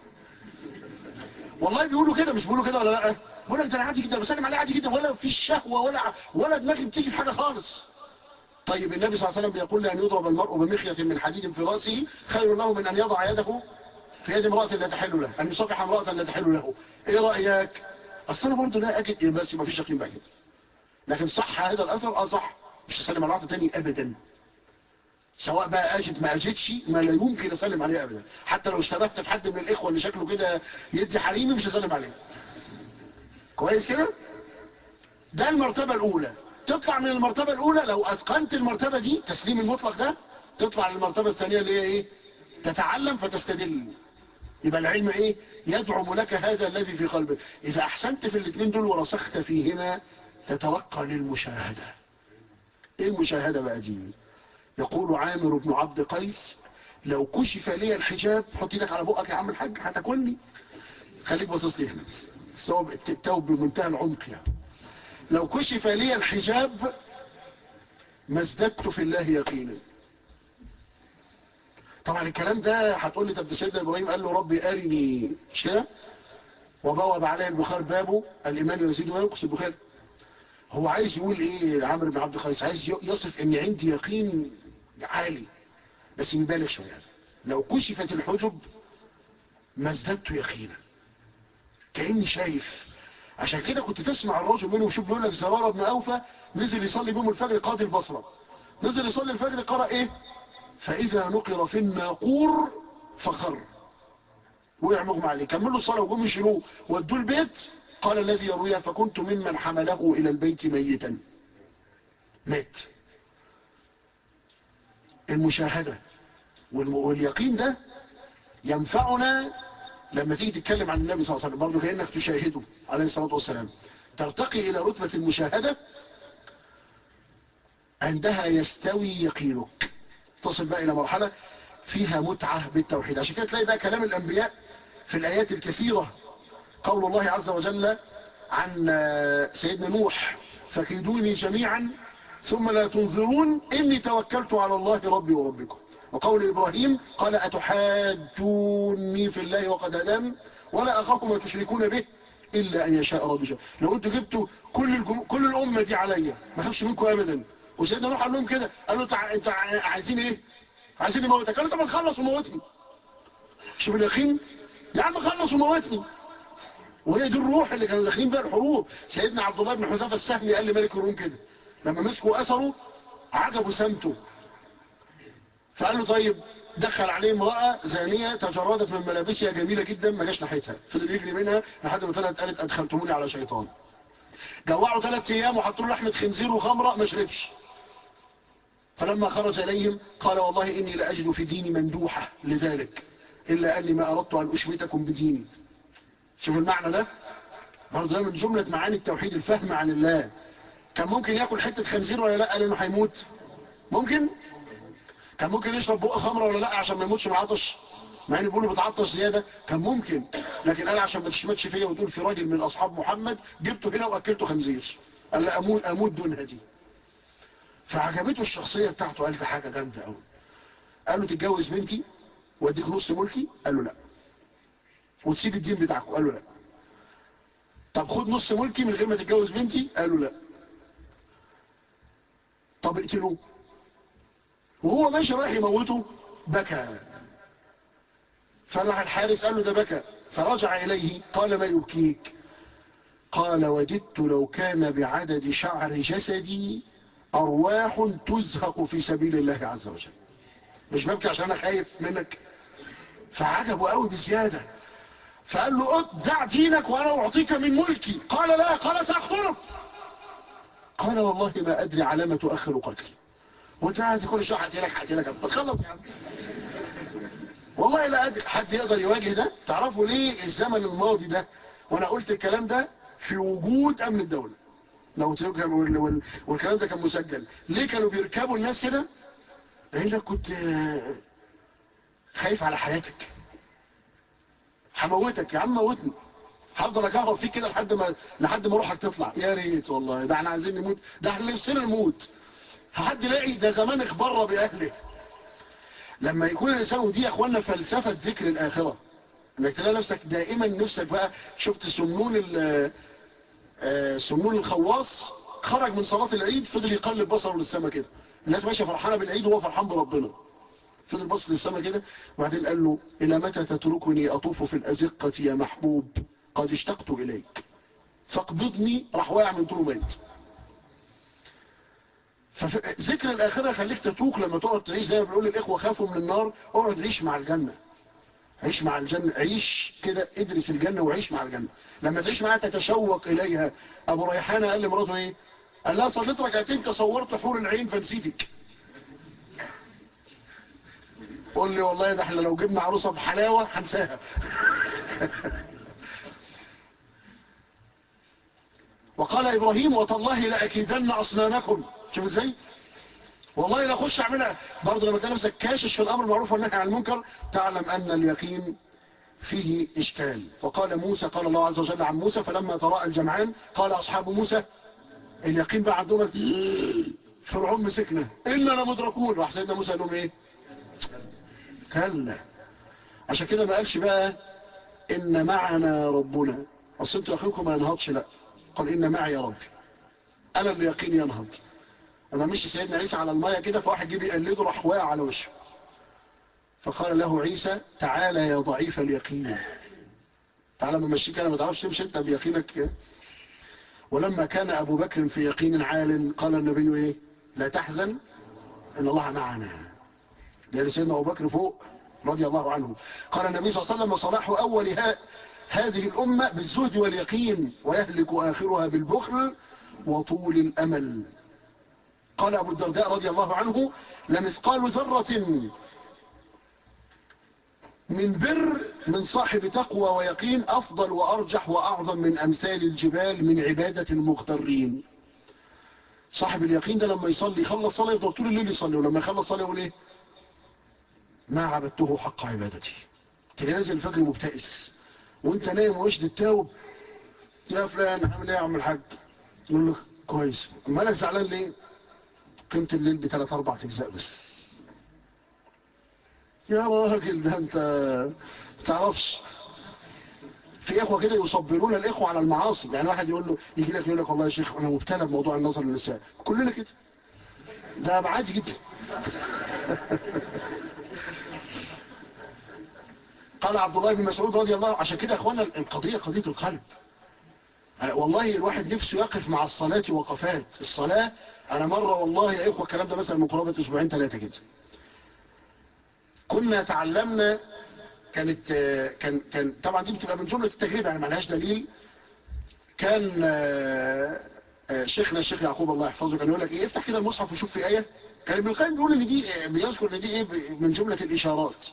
والله بيقولوا كده مش بيقولوا كده ولا لا بيقول لك ده انا عادي جدا بسلم عليها عادي جدا ولا في الشهوة ولا ولا دماغي بتيجي في حاجة خالص طيب النبي صلى الله عليه وسلم بيقول لأن يضرب المرء بمخية من حديد في رأسه خير له من أن يضع يده في يد امرأة لا تحل له أن يصافح امرأة لا تحل له إيه رأيك أصل أنا برضه لا أجد إيه بس ما فيش يقين بقى كده لكن صح هذا الاثر اه صح مش هسلم على واحده تاني ابدا سواء بقى اجد ما اجدش ما لا يمكن اسلم عليه ابدا حتى لو اشتبهت في حد من الاخوه اللي شكله كده يدي حريمي مش هسلم عليه كويس كده ده المرتبه الاولى تطلع من المرتبه الاولى لو اتقنت المرتبه دي تسليم المطلق ده تطلع للمرتبه الثانيه اللي هي ايه تتعلم فتستدل يبقى العلم ايه يدعم لك هذا الذي في قلبك اذا احسنت في الاثنين دول ورسخت فيهما تترقى للمشاهده ايه المشاهده بقى دي يقول عامر بن عبد قيس لو كشف لي الحجاب حط ايدك على بقك يا عم الحاج هتاكلني خليك باصص لي هنا بس هو التوب بمنتهى العمق يعني لو كشف لي الحجاب ما ازددت في الله يقينا طبعا الكلام ده هتقول لي طب ده سيدنا ابراهيم قال له ربي ارني مش كده وبوب عليه البخاري بابه الايمان يزيد وينقص البخاري هو عايز يقول ايه لعمرو بن عبد القيس عايز يصف ان عندي يقين عالي بس مبالغ شويه لو كشفت الحجب ما ازددت يقينا كاني شايف عشان كده كنت تسمع الرجل منهم شوف بيقول لك زراره بن اوفى نزل يصلي بهم الفجر قاضي البصره نزل يصلي الفجر قرأ ايه فاذا نقر في الناقور فخر وقع مغمى عليه كملوا الصلاه وجم يشيلوه ودوه البيت قال الذي يرويها فكنت ممن حمله الى البيت ميتا مات المشاهده واليقين ده ينفعنا لما تيجي تتكلم عن النبي صلى الله عليه وسلم برضه كانك تشاهده عليه الصلاه والسلام ترتقي الى رتبه المشاهده عندها يستوي يقينك تصل بقى الى مرحله فيها متعه بالتوحيد عشان كده تلاقي بقى كلام الانبياء في الايات الكثيره قول الله عز وجل عن سيدنا نوح فكيدوني جميعا ثم لا تنظرون إني توكلت على الله ربي وربكم وقول إبراهيم قال أتحاجوني في الله وقد هدان ولا أخاف ما تشركون به إلا أن يشاء ربي شاء لو أنتوا جبتوا كل الجم... كل الأمة دي عليا ما خافش منكم أبدا وسيدنا نوح قال لهم كده قال له أنت عايزين إيه عايزين يموتك قال له طب نخلص وموتني شوف اليقين يا عم خلص وموتني وهي دي الروح اللي كانوا داخلين بها الحروب سيدنا عبد الله بن حذافه السهمي قال لملك الروم كده لما مسكوا اثره عجبوا سمته فقال له طيب دخل عليه امرأة زانية تجردت من ملابسها جميلة جدا ما جاش ناحيتها فضل يجري منها لحد ما طلعت قالت ادخلتموني على شيطان جوعوا ثلاث ايام وحطوا له لحمة خنزير وخمرة ما شربش فلما خرج اليهم قال والله اني لاجد في ديني مندوحة لذلك الا اني ما اردت ان اشمتكم بديني شوف المعنى ده برضه ده من جملة معاني التوحيد الفهم عن الله كان ممكن ياكل حتة خنزير ولا لا لانه هيموت ممكن كان ممكن يشرب بق خمرة ولا لا عشان ما يموتش من العطش مع ان بيقولوا بتعطش زيادة كان ممكن لكن قال عشان ما تشمتش فيا وتقول في راجل من اصحاب محمد جبته هنا واكلته خنزير قال لا اموت اموت دون هدي فعجبته الشخصية بتاعته قال في حاجة جامدة قوي قال له تتجوز بنتي واديك نص ملكي قال له لا وتسيب الدين بتاعكم قال له لا طب خد نص ملكي من غير ما تتجوز بنتي قال له لا طب اقتلوه وهو ماشي رايح يموته بكى فراح الحارس قال له ده بكى فرجع إليه قال ما يبكيك قال وددت لو كان بعدد شعر جسدي أرواح تزهق في سبيل الله عز وجل مش ببكي عشان أنا خايف منك فعجبه قوي بزيادة فقال له دع دينك وأنا أعطيك من ملكي قال لا قال سأقتلك قال والله ما أدري على ما تؤخر قتلي وانت قاعد كل شويه هقتلك هقتلك ما تخلص يا عم والله لا أدري حد يقدر يواجه ده تعرفوا ليه الزمن الماضي ده وانا قلت الكلام ده في وجود امن الدولة لو تفهم والكلام ده كان مسجل ليه كانوا بيركبوا الناس كده لانك كنت خايف على حياتك هموتك يا عم موتني هفضل اجهرب فيك كده لحد ما لحد ما روحك تطلع يا ريت والله ده احنا عايزين نموت ده احنا نفسنا نموت حد يلاقي ده زمان اخبره باهله لما يكون الانسان ودي يا اخوانا فلسفه ذكر الاخره انك تلاقي نفسك دائما نفسك بقى شفت سمنون سمنون الخواص خرج من صلاه العيد فضل يقلب بصره للسماء كده الناس ماشيه فرحانه بالعيد وهو فرحان بربنا فضل بص للسماء كده وبعدين قال له الى متى تتركني اطوف في الازقه يا محبوب قد اشتقت اليك فاقبضني راح واقع من طوله ميت فذكر الآخرة يخليك تتوق لما تقعد تعيش زي ما بنقول الإخوة خافوا من النار اقعد عيش مع الجنة عيش مع الجنة عيش كده ادرس الجنة وعيش مع الجنة لما تعيش معها تتشوق إليها أبو ريحانة قال لمراته إيه قال لها صليت ركعتين تصورت حور العين فنسيتك قول لي والله ده احنا لو جبنا عروسة بحلاوة هنساها وقال إبراهيم وتالله لأكيدن أصنامكم شوف ازاي والله لا اخش اعملها برضه لما تلاقي نفسك كاشش في الامر المعروف والنهي عن المنكر تعلم ان اليقين فيه اشكال وقال موسى قال الله عز وجل عن موسى فلما تراءى الجمعان قال اصحاب موسى اليقين بقى عندهم فرعون مسكنا اننا لمدركون راح سيدنا موسى قال لهم ايه كلا عشان كده ما قالش بقى ان معنا ربنا اصل انتوا اخوكم ما ينهضش لا قال ان معي يا ربي انا اللي يقين ينهض اما مشي سيدنا عيسى على المية كده فواحد جه بيقلده راح واقع على وشه فقال له عيسى تعالى يا ضعيف اليقين تعالى ما مشيك انا ما تعرفش تمشي انت بيقينك ولما كان ابو بكر في يقين عال قال النبي ايه لا تحزن ان الله معنا لان سيدنا ابو بكر فوق رضي الله عنه قال النبي صلى الله عليه وسلم صلاح اول ها هذه الامه بالزهد واليقين ويهلك اخرها بالبخل وطول الامل قال أبو الدرداء رضي الله عنه لمثقال ذرة من بر من صاحب تقوى ويقين أفضل وأرجح وأعظم من أمثال الجبال من عبادة المغترين صاحب اليقين ده لما يصلي يخلص صلاة يفضل طول الليل يصلي ولما يخلص صلاة يقول ايه ما عبدته حق عبادتي تلاقي نازل الفجر مبتئس وانت نايم واشد التاوب يا فلان عامل ايه يا عم الحاج يقول لك كويس مالك زعلان ليه قيمة الليل بثلاث اربع اجزاء بس يا راجل ده انت تعرفش في اخوة كده يصبرون الاخوة على المعاصي يعني واحد يقول له يجي لك يقول لك والله يا شيخ انا مبتلى بموضوع النظر للنساء كلنا كده ده عادي جدا قال عبد الله بن مسعود رضي الله عشان كده يا اخوانا القضية قضية القلب والله الواحد نفسه يقف مع الصلاة وقفات الصلاة انا مرة والله يا اخوة الكلام ده مثلا من قرابة اسبوعين ثلاثة كده كنا تعلمنا كانت كان كان طبعا دي بتبقى من جملة التجربة يعني ما لهاش دليل كان شيخنا الشيخ يعقوب الله يحفظه كان يقول لك ايه افتح كده المصحف وشوف في ايه كان ابن القيم بيقول ان دي بيذكر ان دي ايه من جملة الاشارات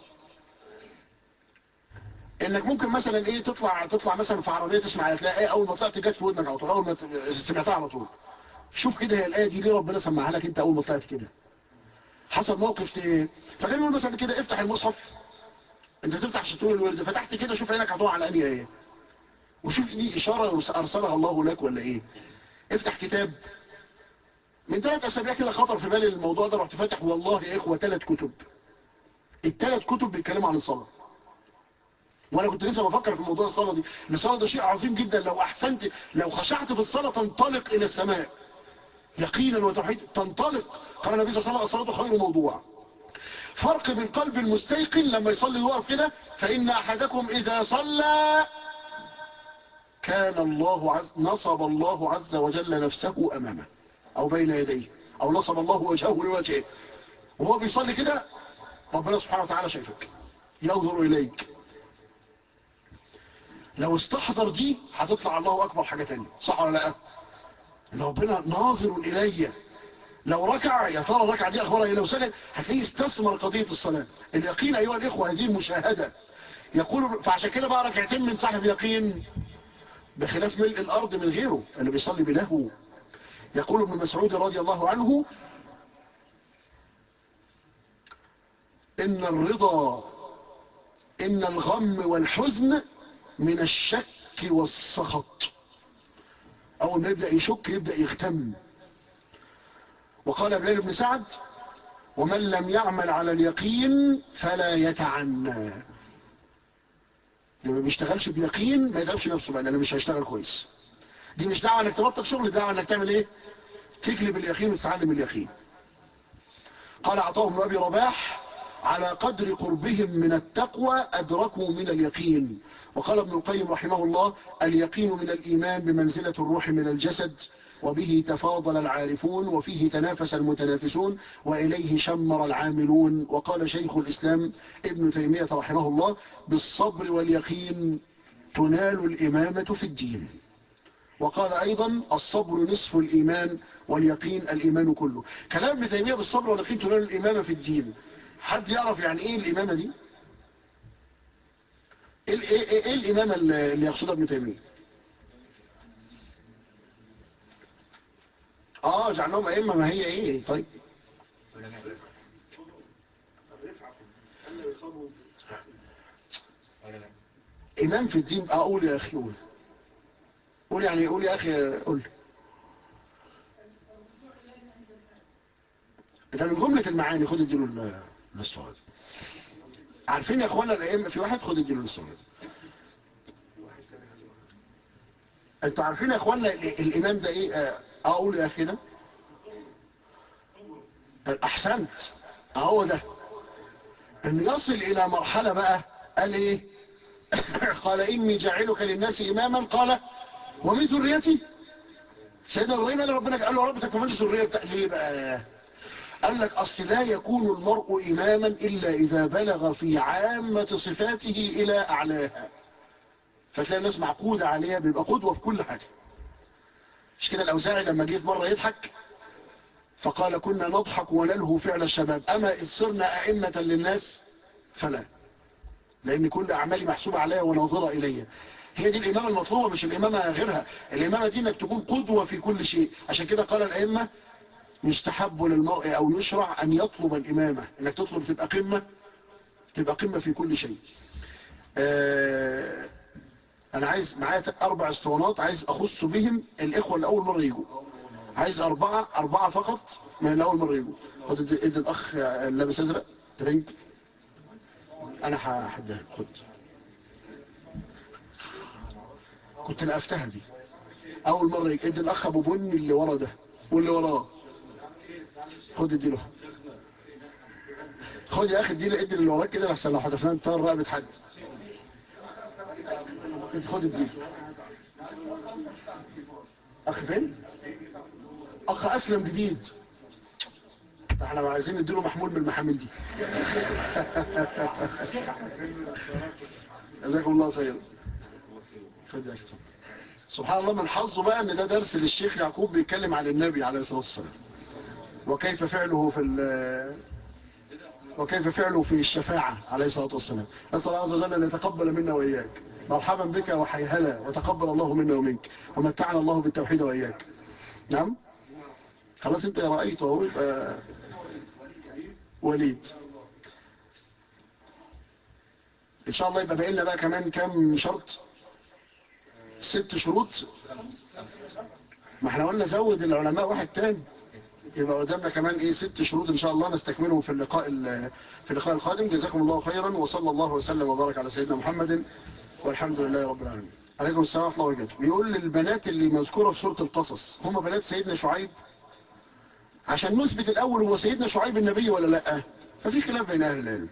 انك ممكن مثلا ايه تطلع تطلع مثلا في عربيه تسمع تلاقي ايه اول ما طلعت جت في ودنك على طول اول ما سمعتها على طول شوف كده هي الايه دي ليه ربنا سمعها لك انت اول ما طلعت كده حصل موقف ت... فكان يقول مثلا كده افتح المصحف انت بتفتح عشان تقول الورد فتحت كده شوف عينك هتقع على انهي ايه وشوف دي اشاره ارسلها الله لك ولا ايه افتح كتاب من ثلاث اسابيع كده خطر في بالي الموضوع ده رحت فاتح والله يا اخوه ثلاث كتب الثلاث كتب بيتكلموا عن الصلاه وانا كنت لسه بفكر في موضوع الصلاه دي ان الصلاه ده شيء عظيم جدا لو احسنت لو خشعت في الصلاه تنطلق الى السماء يقينا وتوحيد تنطلق قال النبي صلى الله عليه وسلم الصلاه خير موضوع فرق بين قلب المستيقن لما يصلي ويقف كده فان احدكم اذا صلى كان الله عز نصب الله عز وجل نفسه امامه او بين يديه او نصب الله وجهه لوجهه وهو بيصلي كده ربنا سبحانه وتعالى شايفك ينظر اليك لو استحضر دي هتطلع الله اكبر حاجة تانية صح ولا لا لو ربنا ناظر الي لو ركع يا ترى الركعه دي اخبارها ايه لو سجد هتلاقيه استثمر قضيه الصلاه اليقين ايها الاخوه هذه المشاهده يقول فعشان كده بقى ركعتين من صاحب يقين بخلاف ملء الارض من غيره اللي بيصلي بلهو يقول ابن مسعود رضي الله عنه ان الرضا ان الغم والحزن من الشك والسخط اول ما يبدأ يشك يبدأ يغتم وقال بلال بن سعد ومن لم يعمل على اليقين فلا يتعنى لما بيشتغلش بيقين ما يتعبش نفسه بقى لانه مش هيشتغل كويس دي مش دعوه انك تبطل شغل دعوه انك تعمل ايه تجلب اليقين وتتعلم اليقين قال عطاء بن ابي رباح على قدر قربهم من التقوى أدركوا من اليقين وقال ابن القيم رحمه الله اليقين من الإيمان بمنزلة الروح من الجسد وبه تفاضل العارفون وفيه تنافس المتنافسون وإليه شمر العاملون وقال شيخ الإسلام ابن تيمية رحمه الله بالصبر واليقين تنال الإمامة في الدين وقال أيضا الصبر نصف الإيمان واليقين الإيمان كله كلام ابن تيمية بالصبر واليقين تنال الإمامة في الدين حد يعرف يعني إيه الإمامة دي إيه, إيه, إيه, إيه الإمامة اللي يقصدها ابن تيمية آه جعلهم أئمة ما هي إيه طيب إمام في الدين أقول يا أخي قول قول يعني قول يا أخي قول ده من جملة المعاني خد اديله للصعود عارفين يا اخوانا الائمه في واحد خد اديله للصعود انتوا عارفين يا اخوانا الامام ده ايه اقول يا اخي ده احسنت اهو ده ان يصل الى مرحلة بقى قال ايه قال اني جاعلك للناس اماما قال ومن ذريتي سيدنا ابراهيم قال ربنا قال له رب تكمل ذريه بتاع ليه بقى قال لك اصل لا يكون المرء اماما الا اذا بلغ في عامه صفاته الى اعلاها فتلاقي الناس معقوده عليها بيبقى قدوه في كل حاجه مش كده الاوزاعي لما جه في مره يضحك فقال كنا نضحك ونلهو فعل الشباب اما اذ صرنا ائمه للناس فلا لان كل اعمالي محسوبه عليا وناظره الي هي دي الامامه المطلوبه مش الامامه غيرها الامامه دي انك تكون قدوه في كل شيء عشان كده قال الائمه يستحب للمرء او يشرع ان يطلب الامامه انك تطلب تبقى قمه تبقى قمه في كل شيء آه انا عايز معايا اربع اسطوانات عايز اخص بهم الاخوه اللي اول مره يجوا عايز اربعه اربعه فقط من اللي اول مره يجوا خد ادي الاخ لابس ازرق درينك انا هحدها خد كنت لقفتها دي اول مره يجي ادي الاخ ابو بني اللي ورا ده واللي وراه خد ادي له خد يا اخي ادي ادي اللي وراك كده لحسن لو حدفنا انت رقبه حد خد ادي اخ فين اخ اسلم جديد احنا عايزين نديله محمول من المحامل دي جزاكم الله خير خد يا اخي سبحان الله من حظه بقى ان ده درس للشيخ يعقوب بيتكلم عن النبي عليه الصلاه والسلام وكيف فعله في وكيف فعله في الشفاعة عليه الصلاة والسلام نسأل الله عز وجل أن يتقبل منا وإياك مرحبا بك وحيهلا وتقبل الله منا ومنك ومتعنا الله بالتوحيد وإياك نعم خلاص انت رأيته اهو يبقى وليد ان شاء الله يبقى باقي لنا بقى كمان كام شرط ست شروط ما احنا قلنا زود العلماء واحد تاني يبقى قدامنا كمان ايه ست شروط ان شاء الله نستكملهم في اللقاء في اللقاء القادم جزاكم الله خيرا وصلى الله وسلم وبارك على سيدنا محمد والحمد لله رب العالمين عليكم السلام ورحمه الله وبركاته بيقول للبنات اللي مذكوره في سوره القصص هم بنات سيدنا شعيب عشان نثبت الاول هو سيدنا شعيب النبي ولا لا ففي خلاف بين اهل العلم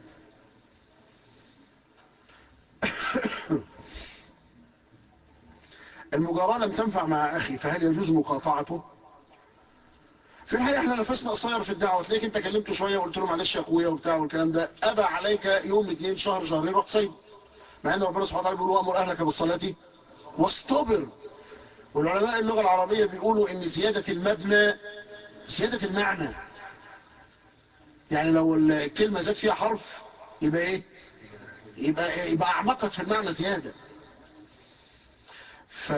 المجاراة لم تنفع مع أخي فهل يجوز مقاطعته في الحقيقة احنا نفسنا قصير في الدعوة تلاقيك انت كلمته شوية وقلت له معلش يا اخويا وبتاع والكلام ده أبى عليك يوم اتنين شهر شهرين رحت سايبه مع ان ربنا سبحانه وتعالى بيقول وامر اهلك بالصلاة واصطبر والعلماء اللغة العربية بيقولوا ان زيادة المبنى زيادة المعنى يعني لو الكلمة زاد فيها حرف يبقى ايه يبقى, يبقى اعمقت في المعنى زيادة ف...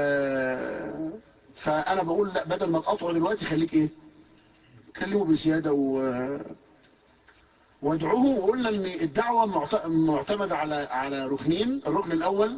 فانا بقول لا بدل ما تقطعه دلوقتي خليك ايه كلمه بزيادة و... وادعوه وقلنا ان الدعوة معتمدة على على ركنين الركن الاول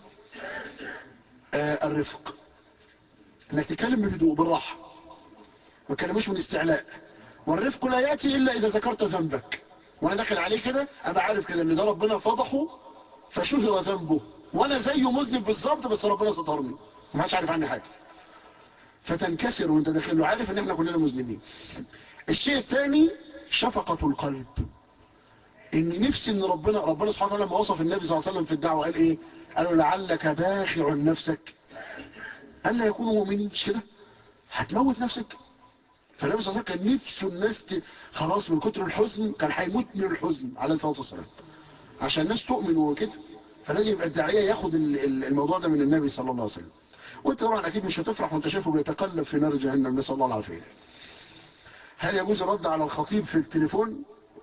آه الرفق انك تتكلم بهدوء بالراحة ما تكلموش من استعلاء والرفق لا يأتي الا اذا ذكرت ذنبك وانا داخل عليه كده ابقى عارف كده ان ده ربنا فضحه فشهر ذنبه وانا زيه مذنب بالظبط بس ربنا سترني ما حدش عارف عني حاجه فتنكسر وانت داخل له عارف ان احنا كلنا مذنبين الشيء الثاني شفقة القلب ان نفسي ان ربنا ربنا سبحانه وتعالى لما وصف النبي صلى الله عليه وسلم في الدعوه قال ايه قالوا لعلك باخع نفسك الا يكونوا مؤمنين مش كده هتموت نفسك فالنبي صلى الله عليه وسلم كان نفسه الناس ت... خلاص من كتر الحزن كان هيموت من الحزن عليه الصلاه والسلام عشان الناس تؤمن وكده فلازم يبقى الداعيه ياخد الموضوع ده من النبي صلى الله عليه وسلم وانت طبعا اكيد مش هتفرح وانت شايفه بيتقلب في نار جهنم نسال الله العافيه هل يجوز الرد على الخطيب في التليفون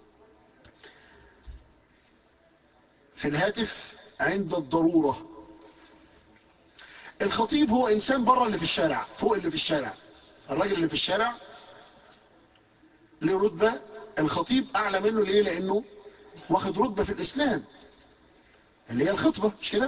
في الهاتف عند الضرورة الخطيب هو إنسان بره اللي في الشارع فوق اللي في الشارع الراجل اللي في الشارع له رتبة الخطيب أعلى منه ليه لأنه واخد رتبة في الإسلام اللي هي الخطبة مش كده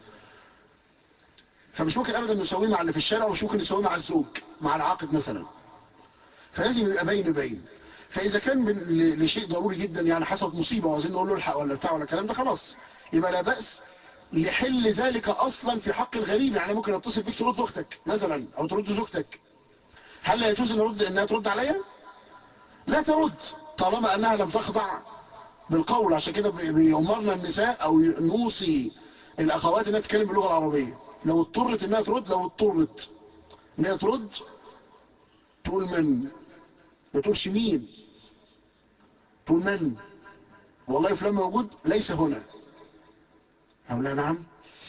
فمش ممكن أبدا نسويه مع اللي في الشارع ومش ممكن نسويه مع الزوج مع العاقد مثلا فلازم يبقى بين بين فإذا كان لشيء ضروري جدا يعني حصلت مصيبة وعايزين نقول له الحق ولا بتاع ولا الكلام ده خلاص يبقى لا بأس لحل ذلك أصلا في حق الغريب يعني ممكن اتصل بيك ترد أختك مثلا أو ترد زوجتك هل لا يجوز أن أرد أنها ترد عليا لا ترد طالما أنها لم تخضع بالقول عشان كده بيأمرنا النساء أو نوصي الأخوات أنها تتكلم باللغة العربية لو اضطرت أنها ترد لو اضطرت أنها ترد تقول من ما تقولش مين تقول من والله فلان موجود ليس هنا أو لا نعم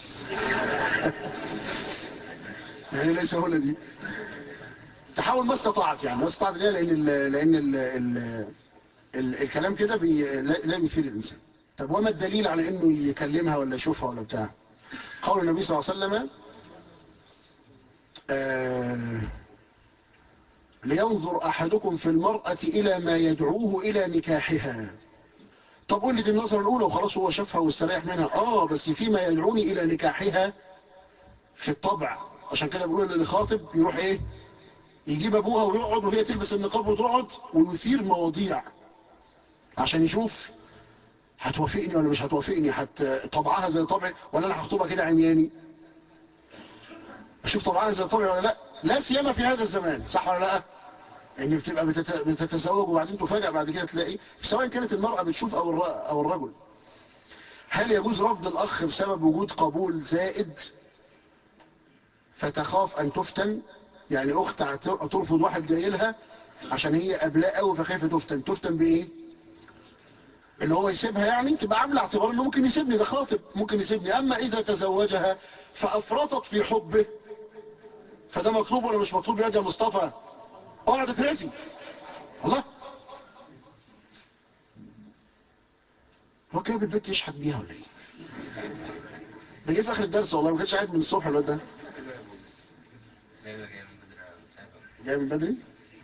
يعني ليس هنا دي تحاول ما استطعت يعني ما استطعت ليه لأن ال لأن ال ال ال الكلام كده بي لا يثير الإنسان طب وما الدليل على أنه يكلمها ولا يشوفها ولا بتاع قول النبي صلى الله عليه وسلم آه لينظر أحدكم في المرأة إلى ما يدعوه إلى نكاحها طب قول لي دي النظرة الأولى وخلاص هو شافها واستريح منها آه بس فيما يدعوني إلى نكاحها في الطبع عشان كده بيقولوا اللي خاطب يروح إيه يجيب أبوها ويقعد وهي تلبس النقاب وتقعد ويثير مواضيع عشان يشوف هتوافقني ولا مش هتوافقني هت طبعها زي طبعي ولا أنا هخطبها كده عمياني أشوف طبعها زي طبعي ولا لا لا سيما في هذا الزمان صح ولا لا ان بتبقى بتتزوج وبعدين تفاجأ بعد كده تلاقي سواء كانت المرأة بتشوف او او الرجل هل يجوز رفض الاخ بسبب وجود قبول زائد فتخاف ان تفتن يعني اخت ترفض واحد جاي لها عشان هي قبلاه قوي فخايفه تفتن تفتن بايه ان هو يسيبها يعني تبقى عامله اعتبار انه ممكن يسيبني ده خاطب ممكن يسيبني اما اذا تزوجها فافرطت في حبه فده مطلوب ولا مش مطلوب يا مصطفى اقعد اترزي الله هو جايب البيت يشحت بيها ولا ايه ده جه في اخر الدرس والله ما كانش قاعد من الصبح الواد ده جاي من بدري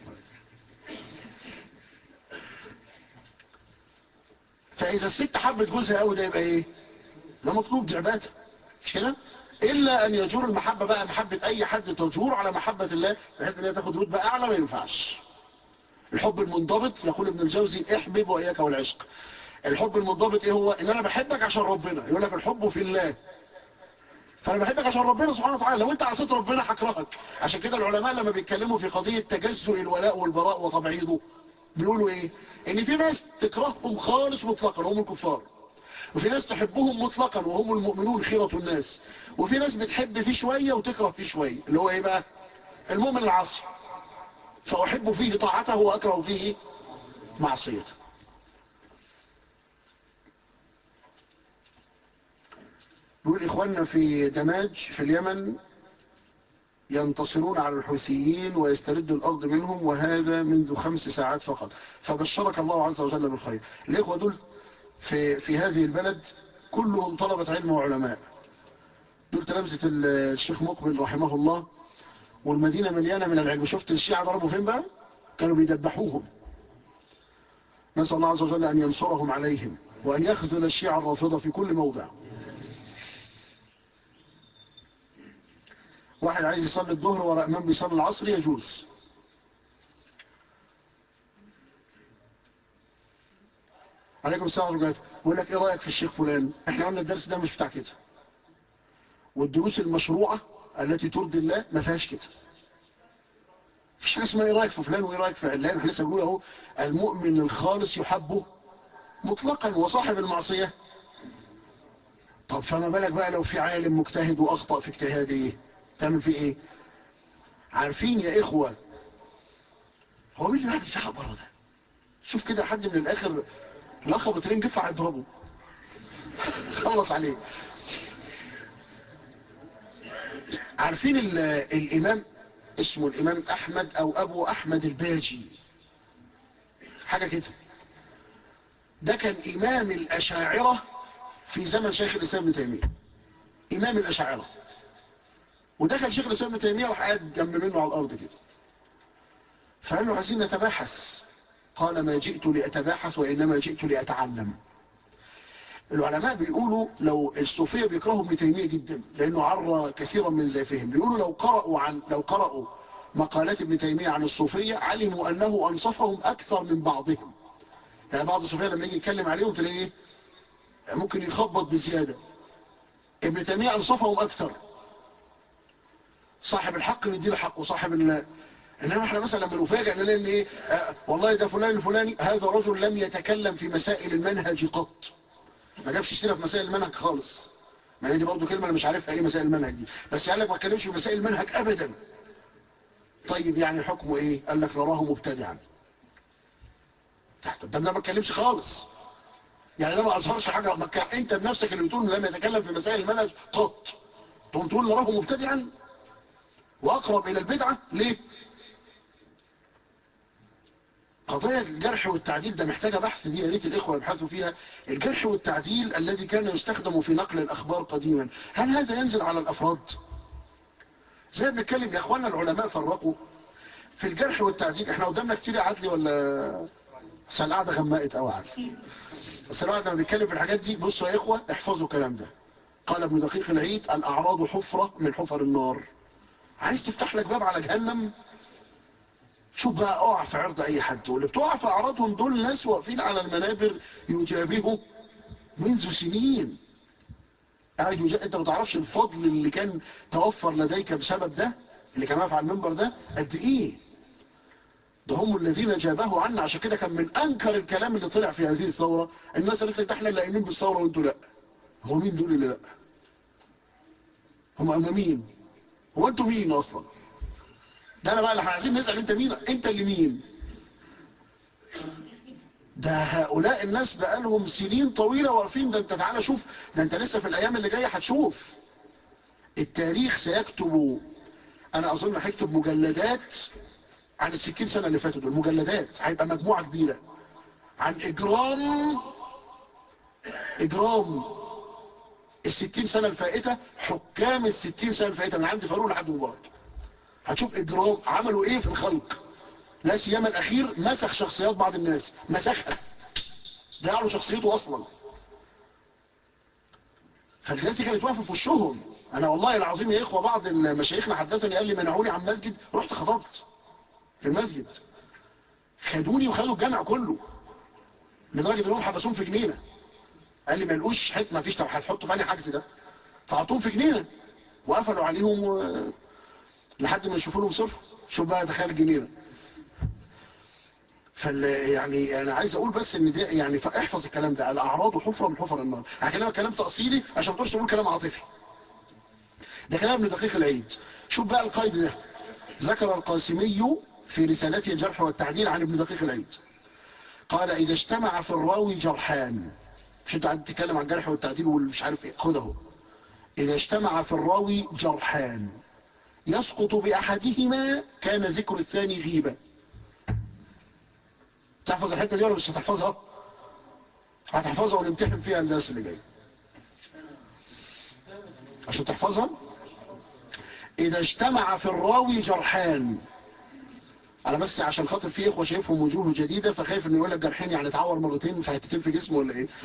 فاذا الست حبت جوزها قوي ده يبقى ايه ده مطلوب دي عباده مش كده إلا أن يجور المحبة بقى محبة أي حد تجور على محبة الله بحيث أن هي تاخد رتبة أعلى ما ينفعش الحب المنضبط يقول ابن الجوزي احبب وإياك والعشق الحب المنضبط إيه هو إن أنا بحبك عشان ربنا يقول لك الحب في الله فأنا بحبك عشان ربنا سبحانه وتعالى لو أنت عصيت ربنا هكرهك عشان كده العلماء لما بيتكلموا في قضية تجزؤ الولاء والبراء وتبعيضه بيقولوا إيه إن في ناس تكرههم خالص مطلقا هم الكفار وفي ناس تحبهم مطلقا وهم المؤمنون خيرة الناس وفي ناس بتحب فيه شوية وتكره فيه شوية اللي هو ايه بقى المؤمن العاصي فأحب فيه طاعته وأكره فيه معصيته بيقول إخواننا في دماج في اليمن ينتصرون على الحوثيين ويستردوا الأرض منهم وهذا منذ خمس ساعات فقط فبشرك الله عز وجل بالخير الإخوة دول في, في هذه البلد كلهم طلبة علم وعلماء دول تلامذة الشيخ مقبل رحمه الله والمدينة مليانة من العلم شفت الشيعة ضربوا فين بقى كانوا بيدبحوهم نسأل الله عز وجل أن ينصرهم عليهم وأن يخذل الشيعة الرافضة في كل موضع واحد عايز يصلي الظهر وراء امام بيصلي العصر يجوز عليكم السلام ورحمة بقول لك ايه رأيك في الشيخ فلان احنا قلنا الدرس ده مش بتاع كده والدروس المشروعة التي ترضي الله ما فيهاش كده مفيش حاجة اسمها ايه رأيك في فلان وايه رأيك في علان احنا لسه بنقول اهو المؤمن الخالص يحبه مطلقا وصاحب المعصية طب فما بالك بقى لو في عالم مجتهد وأخطأ في اجتهاده تعمل فيه ايه عارفين يا إخوة هو مين اللي راح بيسحق بره ده شوف كده حد من الآخر الأخ أبو ترين جفع يضربه خلص عليه عارفين الإمام اسمه الإمام أحمد أو أبو أحمد الباجي حاجة كده ده كان إمام الأشاعرة في زمن شيخ الإسلام ابن تيمية إمام الأشاعرة ودخل شيخ الإسلام ابن تيمية راح قاعد جنب منه على الأرض كده فقال له عايزين نتباحث قال ما جئت لأتباحث وإنما جئت لأتعلم العلماء بيقولوا لو الصوفية بيكرهوا ابن تيمية جدا لأنه عرى كثيرا من زيفهم بيقولوا لو قرأوا عن لو قرأوا مقالات ابن تيمية عن الصوفية علموا أنه أنصفهم أكثر من بعضهم يعني بعض الصوفية لما يجي يتكلم عليهم تلاقيه ممكن يخبط بزيادة ابن تيمية أنصفهم أكثر صاحب الحق نديله حق وصاحب ال انما احنا مثلا لما نفاجئ نلاقي ان ايه آه والله ده فلان الفلاني هذا رجل لم يتكلم في مسائل المنهج قط ما جابش سيره في مسائل المنهج خالص ما دي برضو كلمه انا مش عارفها ايه مسائل المنهج دي بس قال لك ما اتكلمش في مسائل المنهج ابدا طيب يعني حكمه ايه قال لك نراه مبتدعا طب ده ما اتكلمش خالص يعني ده ما اظهرش حاجه ما كان انت بنفسك اللي بتقول لم يتكلم في مسائل المنهج قط تقوم تقول نراه مبتدعا واقرب الى البدعه ليه قضايا الجرح والتعديل ده محتاجة بحث دي يا ريت الإخوة يبحثوا فيها الجرح والتعديل الذي كان يستخدم في نقل الأخبار قديما هل هذا ينزل على الأفراد زي بنتكلم يا أخوانا العلماء فرقوا في الجرح والتعديل احنا قدامنا كتير يا عدلي ولا بس القعدة غمقت قوي عدلي بس الواحد لما بيتكلم في الحاجات دي بصوا يا إخوة احفظوا الكلام ده قال ابن دقيق العيد الأعراض حفرة من حفر النار عايز تفتح لك باب على جهنم شوف بقى اقع في عرض اي حد واللي بتقع في اعراضهم دول ناس واقفين على المنابر يجابهوا منذ سنين قاعد يجا... انت ما تعرفش الفضل اللي كان توفر لديك بسبب ده اللي كان واقف على المنبر ده قد ايه ده هم الذين جابهوا عنا عشان كده كان من انكر الكلام اللي طلع في هذه الثوره الناس قالت لك احنا اللي قايمين بالثوره وانتوا لا هو مين دول اللي لا هم اما مين هو انتوا مين اصلا ده انا بقى اللي احنا عايزين نسأل انت مين انت اللي مين ده هؤلاء الناس بقالهم سنين طويلة واقفين ده انت تعالى شوف ده انت لسه في الايام اللي جاية هتشوف التاريخ سيكتب انا اظن هيكتب مجلدات عن الستين سنة اللي فاتوا دول مجلدات هيبقى مجموعة كبيرة عن اجرام اجرام الستين سنة الفائتة حكام الستين سنة الفائتة من عند فاروق لحد مبارك هتشوف اجرام عملوا ايه في الخلق لا سيما الاخير مسخ شخصيات بعض الناس مسخها ضيع له شخصيته اصلا فالناس كانت واقفه في وشهم انا والله العظيم يا اخوه بعض مشايخنا حدثني قال لي منعوني عن مسجد رحت خطبت في المسجد خدوني وخدوا الجامع كله لدرجه انهم حبسوهم في جنينه قال لي ما لقوش حته ما فيش طب هتحطوا فاني حجز ده فحطوهم في جنينه وقفلوا عليهم و... لحد ما يشوفوا لهم صرف شوف بقى دخل الجنينه فال يعني انا عايز اقول بس ان ده يعني احفظ الكلام ده الاعراض حفره من حفر النار هكلمك كلام تاصيلي عشان ما تقولش تقول كلام عاطفي ده كلام ابن دقيق العيد شوف بقى القيد ده ذكر القاسمي في رسالته الجرح والتعديل عن ابن دقيق العيد قال اذا اجتمع في الراوي جرحان مش انت قاعد تتكلم عن الجرح والتعديل والمش عارف ايه خد اهو اذا اجتمع في الراوي جرحان يسقط بأحدهما كان ذكر الثاني غيبة تحفظ الحتة دي ولا مش هتحفظها هتحفظها ونمتحن فيها الدرس اللي جاي عشان تحفظها إذا اجتمع في الراوي جرحان أنا بس عشان خاطر في إخوة شايفهم وجوه جديدة فخايف إنه يقول لك جرحين يعني اتعور مرتين في حتتين في جسمه ولا إيه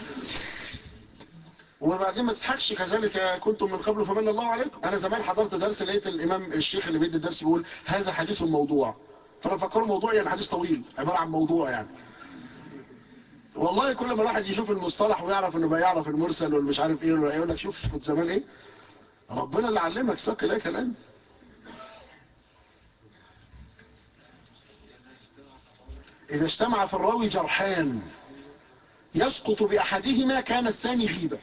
وبعدين ما تضحكش كذلك كنتم من قبل فمن الله عليكم انا زمان حضرت درس لقيت الامام الشيخ اللي بيدي الدرس بيقول هذا حديث موضوع فانا فكروا موضوع يعني حديث طويل عباره عن موضوع يعني والله كل ما الواحد يشوف المصطلح ويعرف انه بقى يعرف المرسل والمش عارف ايه يقول لك شوف كنت زمان ايه ربنا اللي علمك ساق اليك الان اذا اجتمع في الراوي جرحان يسقط بأحدهما كان الثاني غيبة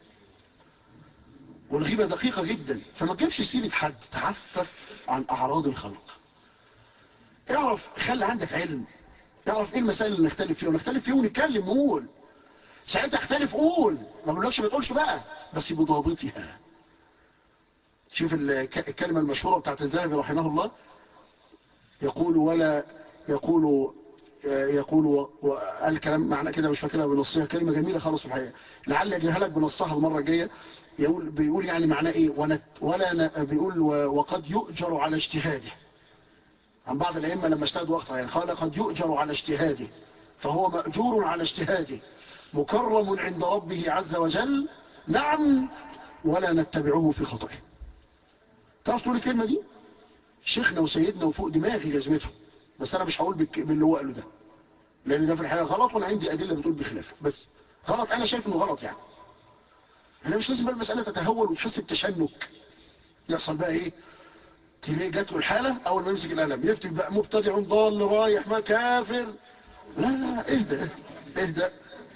والغيبة دقيقة جدا فما تجيبش سيرة حد تعفف عن أعراض الخلق اعرف خلي عندك علم اعرف ايه المسائل اللي نختلف فيها ونختلف فيها ونتكلم نقول ساعتها اختلف قول ما بقولكش ما تقولش بقى بس بضابطها شوف الكلمة المشهورة بتاعت الذهبي رحمه الله يقول ولا يقول يقول وقال كلام معنى كده مش فاكرها بنصها كلمة جميلة خالص في الحقيقة لعل اجيبها لك بنصها المرة الجاية يقول بيقول يعني معناه ايه ونت ولا بيقول وقد يؤجر على اجتهاده عن بعض الائمه لما اجتهدوا وقتها يعني قال قد يؤجر على اجتهاده فهو مأجور على اجتهاده مكرم عند ربه عز وجل نعم ولا نتبعه في خطئه تعرف تقول الكلمة دي شيخنا وسيدنا وفوق دماغي جزمته بس انا مش هقول باللي هو قاله ده لان ده في الحقيقة غلط وانا عندي ادلة بتقول بخلافه بس غلط انا شايف انه غلط يعني انا مش لازم بقى المسألة تتهول وتحس بتشنك يحصل بقى ايه تلاقي جات له الحالة اول ما يمسك القلم يفتك بقى مبتدع ضال رايح ما كافر لا لا لا اهدى اهدى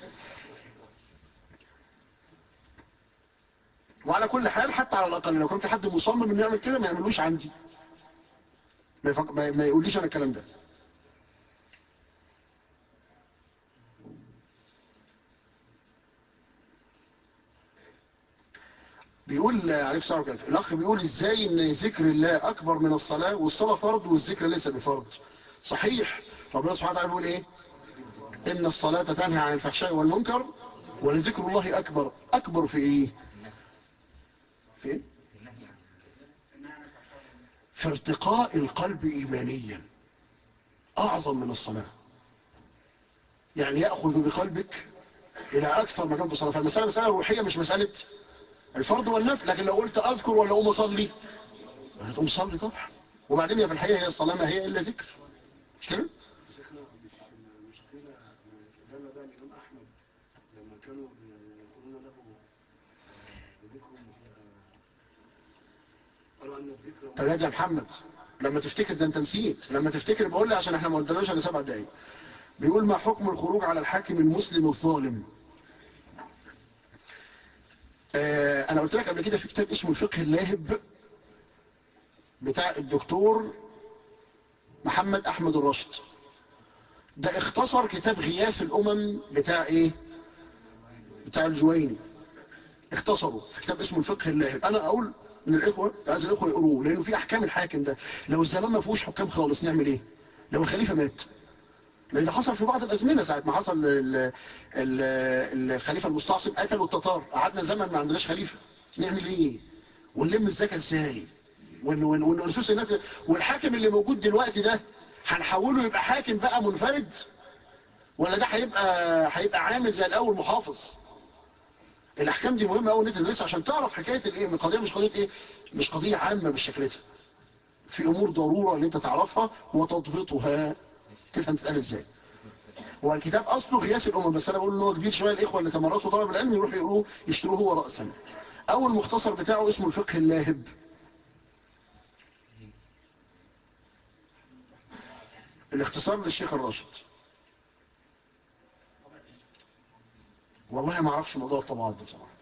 وعلى كل حال حتى على الاقل لو كان في حد مصمم انه يعمل كده ما يعملوش عندي ما, يفق... ما يقوليش انا الكلام ده بيقول عليه الصلاة والسلام الأخ بيقول إزاي إن ذكر الله أكبر من الصلاة والصلاة فرض والذكر ليس بفرض صحيح ربنا سبحانه وتعالى بيقول إيه إن الصلاة تنهى عن الفحشاء والمنكر ولذكر الله أكبر أكبر في إيه في إيه في ارتقاء القلب إيمانيا أعظم من الصلاة يعني يأخذ بقلبك إلى أكثر مكان في الصلاة فالمسألة مسألة روحية مش مسألة الفرض والنفل لكن لو قلت أذكر ولا أقوم أصلي هتقوم صلي طبعا وبعدين هي في الحقيقة هي الصلاة ما هي إلا ذكر مش كده؟ شيخنا مش مشكلة استدل بقى الإمام أحمد لما كانوا يقولون له ذكر قالوا أن الذكر طب يا محمد لما تفتكر ده انت نسيت لما تفتكر بقول لي عشان احنا ما قلناش الا سبع دقايق بيقول ما حكم الخروج على الحاكم المسلم الظالم آه انا قلت لك قبل كده في كتاب اسمه الفقه اللاهب بتاع الدكتور محمد احمد الرشد ده اختصر كتاب غياث الامم بتاع ايه بتاع الجويني اختصروا في كتاب اسمه الفقه اللاهب انا اقول من الاخوه عايز الاخوه يقروه لانه في احكام الحاكم ده لو الزمان ما فيهوش حكام خالص نعمل ايه لو الخليفه مات لان ده حصل في بعض الازمنه ساعه ما حصل ال ال الخليفه المستعصم قتلوا التتار قعدنا زمن ما عندناش خليفه نعمل ايه ونلم الزكاه ازاي ونسوس الناس والحاكم اللي موجود دلوقتي ده هنحوله يبقى حاكم بقى منفرد ولا ده هيبقى هيبقى عامل زي الاول محافظ الاحكام دي مهمه قوي ان انت تدرسها عشان تعرف حكايه الايه القضيه مش قضيه ايه مش قضيه عامه بالشكل ده في امور ضروره ان انت تعرفها وتضبطها تفهم تتقال ازاي هو الكتاب اصله غياث الامم بس انا بقول ان هو كبير شويه الاخوه اللي تمرسوا طلب العلم يروحوا يقروه يشتروه هو راسا اول مختصر بتاعه اسمه الفقه اللاهب الاختصار للشيخ الراشد والله ما اعرفش موضوع الطبعات ده بصراحه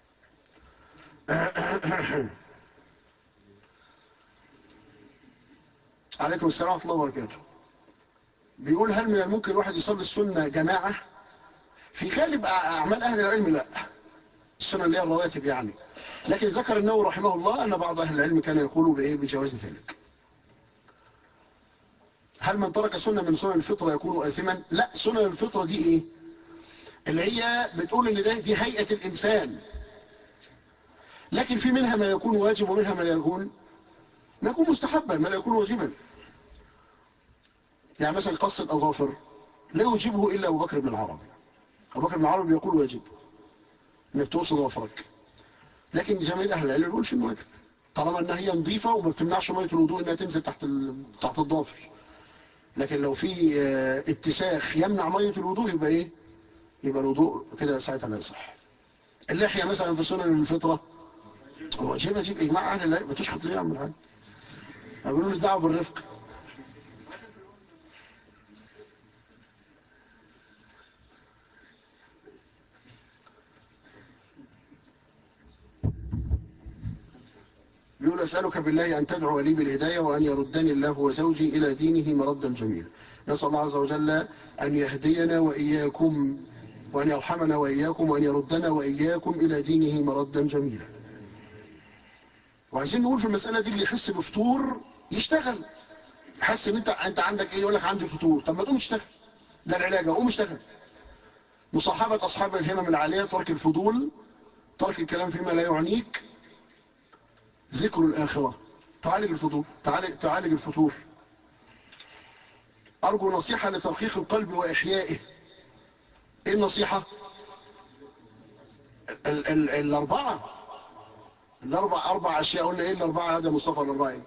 عليكم السلام ورحمه الله وبركاته بيقول هل من الممكن الواحد يصلي السنه جماعه في غالب اعمال اهل العلم لا السنه اللي هي الرواتب يعني لكن ذكر النووي رحمه الله ان بعض اهل العلم كان يقول بايه بجواز ذلك هل من ترك سنه من سنن الفطره يكون اثما لا سنن الفطره دي ايه اللي هي بتقول ان ده دي هيئه الانسان لكن في منها ما يكون واجب ومنها ما يكون ما يكون مستحبا ما لا يكون واجبا يعني مثلا قص الأظافر لا يوجبه إلا أبو بكر بن العربي أبو بكر بن العربي يقول واجب انك تقص ظافرك لكن جميع أهل العلم يقولش إنه واجب طالما إنها هي نظيفة وما بتمنعش مية الوضوء إنها تنزل تحت تحت الضافر لكن لو في اتساخ يمنع مية الوضوء يبقى إيه يبقى الوضوء كده ساعتها لا يصح اللحية مثلا في سنن الفطرة هو شيء بجيب إجماع أهل العلم بتشخط ليه عم الحاج بيقولوا لي دعوة بالرفق أسألك بالله أن تدعو لي بالهداية وأن يردني الله وزوجي إلى دينه مردا جميلا نسأل الله عز وجل أن يهدينا وإياكم وأن يرحمنا وإياكم وأن يردنا وإياكم إلى دينه مردا جميلا وعايزين نقول في المسألة دي اللي يحس بفتور يشتغل حس ان انت انت عندك ايه يقول لك عندي فتور طب ما تقوم تشتغل ده العلاج قوم اشتغل مصاحبة أصحاب الهمم العالية ترك الفضول ترك الكلام فيما لا يعنيك ذكر الآخرة تعالج الفضول تعالج, تعالج الفتور أرجو نصيحة لترقيق القلب وإحيائه إيه النصيحة ال ال الأربعة الأربع أربع أشياء قلنا إيه الأربعة هذا مصطفى الأربعة إيه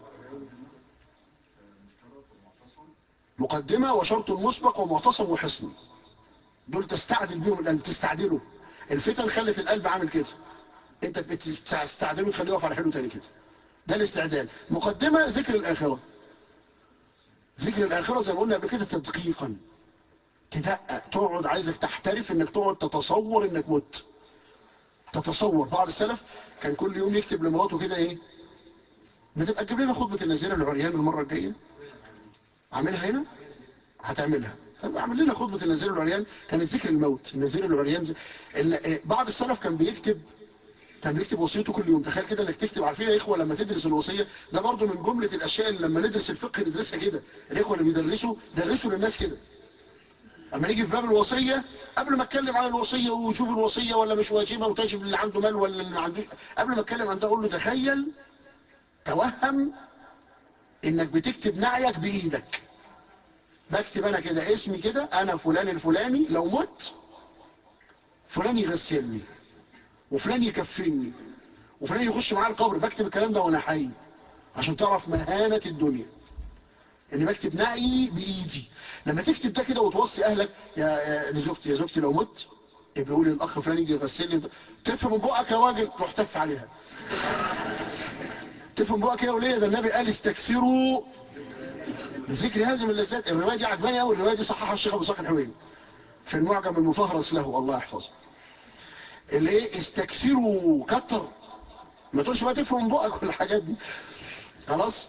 مقدمة وشرط مسبق ومعتصم وحسن دول تستعدل بيهم القلب تستعدله الفتن خلت القلب عامل كده انت بتستعدله تخليه يقف على حلو تاني كده ده الاستعدال مقدمة ذكر الآخرة ذكر الآخرة زي ما قلنا قبل كده تدقيقا تدقق تقعد عايزك تحترف انك تقعد تتصور انك مت تتصور بعض السلف كان كل يوم يكتب لمراته كده ايه ما تبقى تجيب لنا خطبة النزيرة العريان المرة الجاية عاملها هنا هتعملها طب اعمل لنا خطبة النزير العريان كانت ذكر الموت النزير العريان بعض السلف كان بيكتب كان بيكتب وصيته كل يوم تخيل كده انك تكتب عارفين يا اخوه لما تدرس الوصيه ده برضو من جمله الاشياء اللي لما ندرس الفقه ندرسها كده الاخوه اللي بيدرسوا درسوا للناس كده اما نيجي في باب الوصيه قبل ما اتكلم عن الوصيه ووجوب الوصيه ولا مش واجبه وتجب اللي عنده مال ولا اللي ما عندوش قبل ما اتكلم عن ده اقول له تخيل توهم انك بتكتب نعيك بايدك بكتب انا كده اسمي كده انا فلان الفلاني لو مت فلان يغسلني وفلان يكفني وفلان يخش معايا القبر بكتب الكلام ده وانا حي عشان تعرف مهانة الدنيا اني بكتب نعي بايدي لما تكتب ده كده وتوصي اهلك يا, يا لزوجتي يا زوجتي لو مت بيقول الاخ فلان يجي يغسلني تف من بقك يا راجل روح تف عليها تف من بقك يا وليه ده النبي قال استكثروا ذكر هذه من اللذات الرواية دي عجباني قوي الرواية دي صححها الشيخ ابو صالح الحويني في المعجم المفهرس له الله يحفظه اللي ايه استكثروا كتر ما تقولش بقى تفهم من بقك والحاجات دي خلاص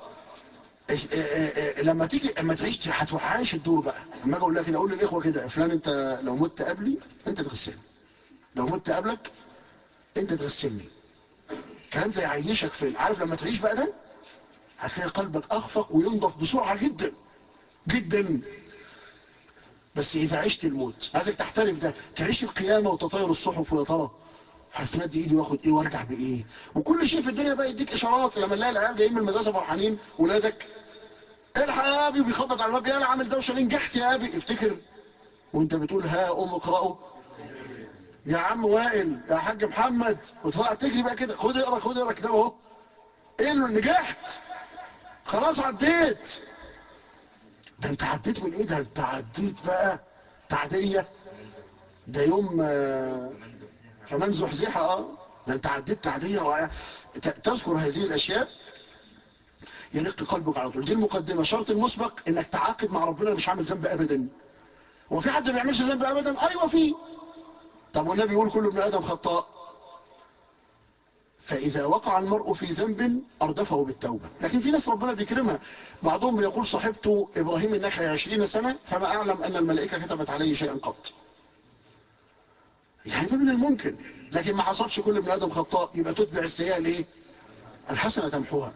لما تيجي لما تعيش هتروح عايش الدور بقى اما اجي اقول لك كده اقول للاخوه كده فلان انت لو مت قبلي انت تغسلني لو مت قبلك انت تغسلني الكلام ده يعيشك في عارف لما تعيش بقى ده هتلاقي قلبك اخفق وينضف بسرعه جدا جدا بس اذا عشت الموت عايزك تحترف ده تعيش القيامه وتطاير الصحف ويا ترى هتمد ايدي واخد ايه وارجع بايه وكل شيء في الدنيا بقى يديك اشارات لما نلاقي العيال جايين من المدرسه فرحانين ولادك الحق يا ابي بيخبط على الباب يلا عامل دوشه ليه نجحت يا ابي افتكر وانت بتقول ها ام اقرأوا يا عم وائل يا حاج محمد وتطلع تجري بقى كده خد اقرا خد اقرا كتاب اهو ايه اللي نجحت خلاص عديت ده انت عديت من ايه ده انت عديت بقى تعدية ده يوم كمان زحزحة اه ده انت عديت تعدية رائعة تذكر هذه الاشياء يرق قلبك على طول دي المقدمة شرط المسبق انك تعاقد مع ربنا مش عامل ذنب ابدا هو في حد ما بيعملش ذنب ابدا ايوه في طب والنبي يقول كل ابن ادم خطاء فإذا وقع المرء في ذنب أردفه بالتوبة لكن في ناس ربنا بيكرمها بعضهم يقول صاحبت إبراهيم النخعي عشرين سنة فما أعلم أن الملائكة كتبت عليه شيئا قط يعني ده من الممكن لكن ما حصلش كل ابن آدم خطاء يبقى تتبع السيئة ليه الحسنة تمحوها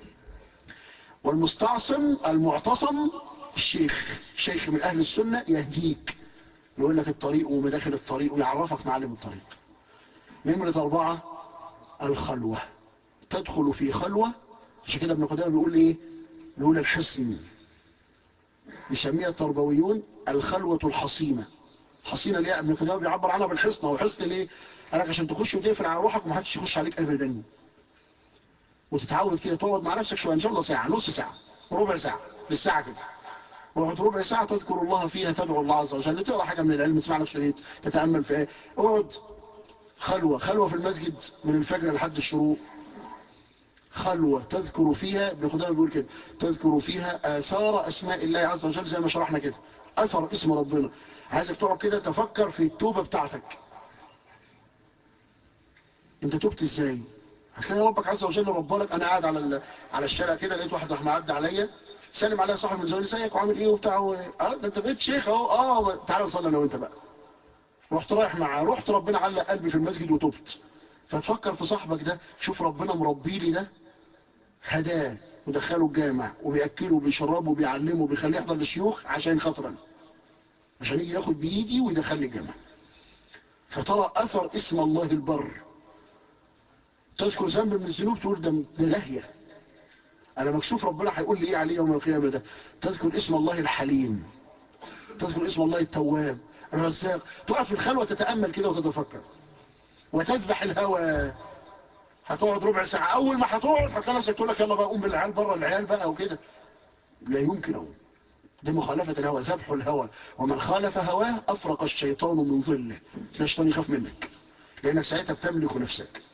والمستعصم المعتصم الشيخ شيخ من أهل السنة يهديك يقول لك الطريق ومداخل الطريق ويعرفك معالم الطريق نمرة أربعة الخلوة تدخل في خلوة عشان كده ابن قدامة بيقول ايه بيقول الحصن يسميها التربويون الخلوة الحصينة حصينة ليه ابن قدامة بيعبر عنها بالحصن هو حصن ليه قال لك عشان تخش وتقفل على روحك ومحدش يخش عليك ابدا وتتعود كده تقعد مع نفسك شويه ان شاء الله ساعه نص ساعه ربع ساعه بالساعه كده اقعد ربع ساعه تذكر الله فيها تدعو الله عز وجل تقرا حاجه من العلم تسمع لك شريط تتامل في ايه اقعد خلوة خلوة في المسجد من الفجر لحد الشروق خلوة تذكر فيها ابن قدامة بيقول كده تذكر فيها آثار أسماء الله عز وجل زي ما شرحنا كده أثر اسم ربنا عايزك تقعد كده تفكر في التوبة بتاعتك انت تبت ازاي هتلاقي ربك عز وجل ربالك انا قاعد على ال- على الشارع كده لقيت واحد راح معدي عليا سلم عليا صاحب من زمان ازيك وعامل ايه وبتاع و... اه ده انت بقيت شيخ اهو اه تعالى نصلي انا وانت بقى رحت رايح معاه رحت ربنا علق قلبي في المسجد وتبت فتفكر في صاحبك ده شوف ربنا مربي لي ده هداه ودخله الجامع وبيأكله وبيشربه وبيعلمه وبيخليه يحضر للشيوخ عشان خاطرا عشان يجي ياخد بإيدي ويدخلني الجامع فترى أثر اسم الله البر تذكر ذنب من الذنوب تقول ده ده داهية أنا مكسوف ربنا هيقول لي إيه عليه يوم القيامة ده تذكر اسم الله الحليم تذكر اسم الله التواب الرزاق تقعد في الخلوة تتأمل كده وتتفكر وتذبح الهوى هتقعد ربع ساعة أول ما هتقعد هتلاقي نفسك تقول لك يلا بقى قوم بالعيال بره العيال بقى وكده لا يمكن أقوم دي مخالفة الهوى ذبح الهوى ومن خالف هواه أفرق الشيطان من ظله تلاقي الشيطان يخاف منك لأنك ساعتها بتملك نفسك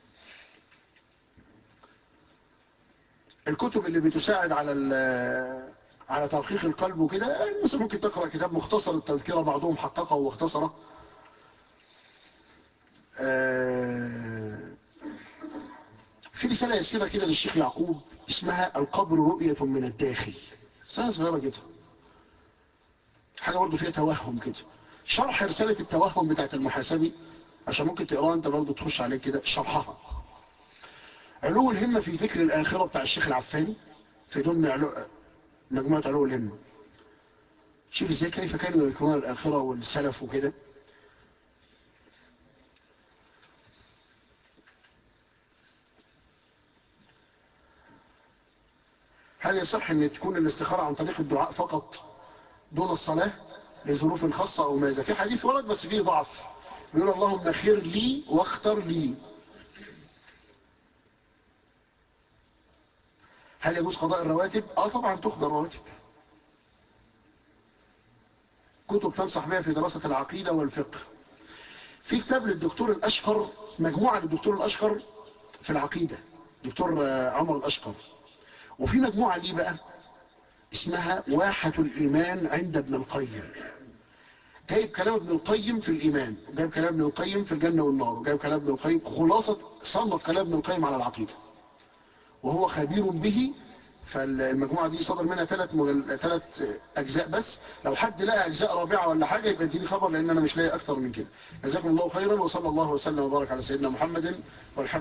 الكتب اللي بتساعد على ال- على ترخيص القلب وكده يعني مثلا ممكن تقرأ كتاب مختصر التذكرة بعضهم حققه واختصره آه، في رسالة يسيرة كده للشيخ يعقوب اسمها القبر رؤية من الداخل رسالة صغيرة كده حاجة برضه فيها توهم كده شرح رسالة التوهم بتاعت المحاسبي عشان ممكن تقراها انت برضه تخش عليك كده شرحها علو الهمة في ذكر الآخرة بتاع الشيخ العفاني في ضمن علو مجموعة علو الهمة شوف ازاي كيف كانوا يذكرون الآخرة والسلف وكده هل يصح ان تكون الاستخارة عن طريق الدعاء فقط دون الصلاة لظروف خاصة او ماذا في حديث ورد بس فيه ضعف بيقول اللهم خير لي واختر لي هل يجوز قضاء الرواتب اه طبعا تقضى الرواتب كتب تنصح بها في دراسة العقيدة والفقه في كتاب للدكتور الأشقر مجموعة للدكتور الأشقر في العقيدة دكتور آه، عمر الأشقر وفي مجموعة ليه بقى اسمها واحة الإيمان عند ابن القيم جايب كلام ابن القيم في الإيمان وجايب كلام ابن القيم في الجنة والنار وجايب كلام ابن القيم خلاصة صنف كلام ابن القيم على العقيدة وهو خبير به فالمجموعة دي صدر منها ثلاث مجل... ثلاث أجزاء بس لو حد لقى أجزاء رابعة ولا حاجة يبقى اديني خبر لأن أنا مش لاقي أكتر من كده جزاكم الله خيرا وصلى الله وسلم وبارك على سيدنا محمد والحمد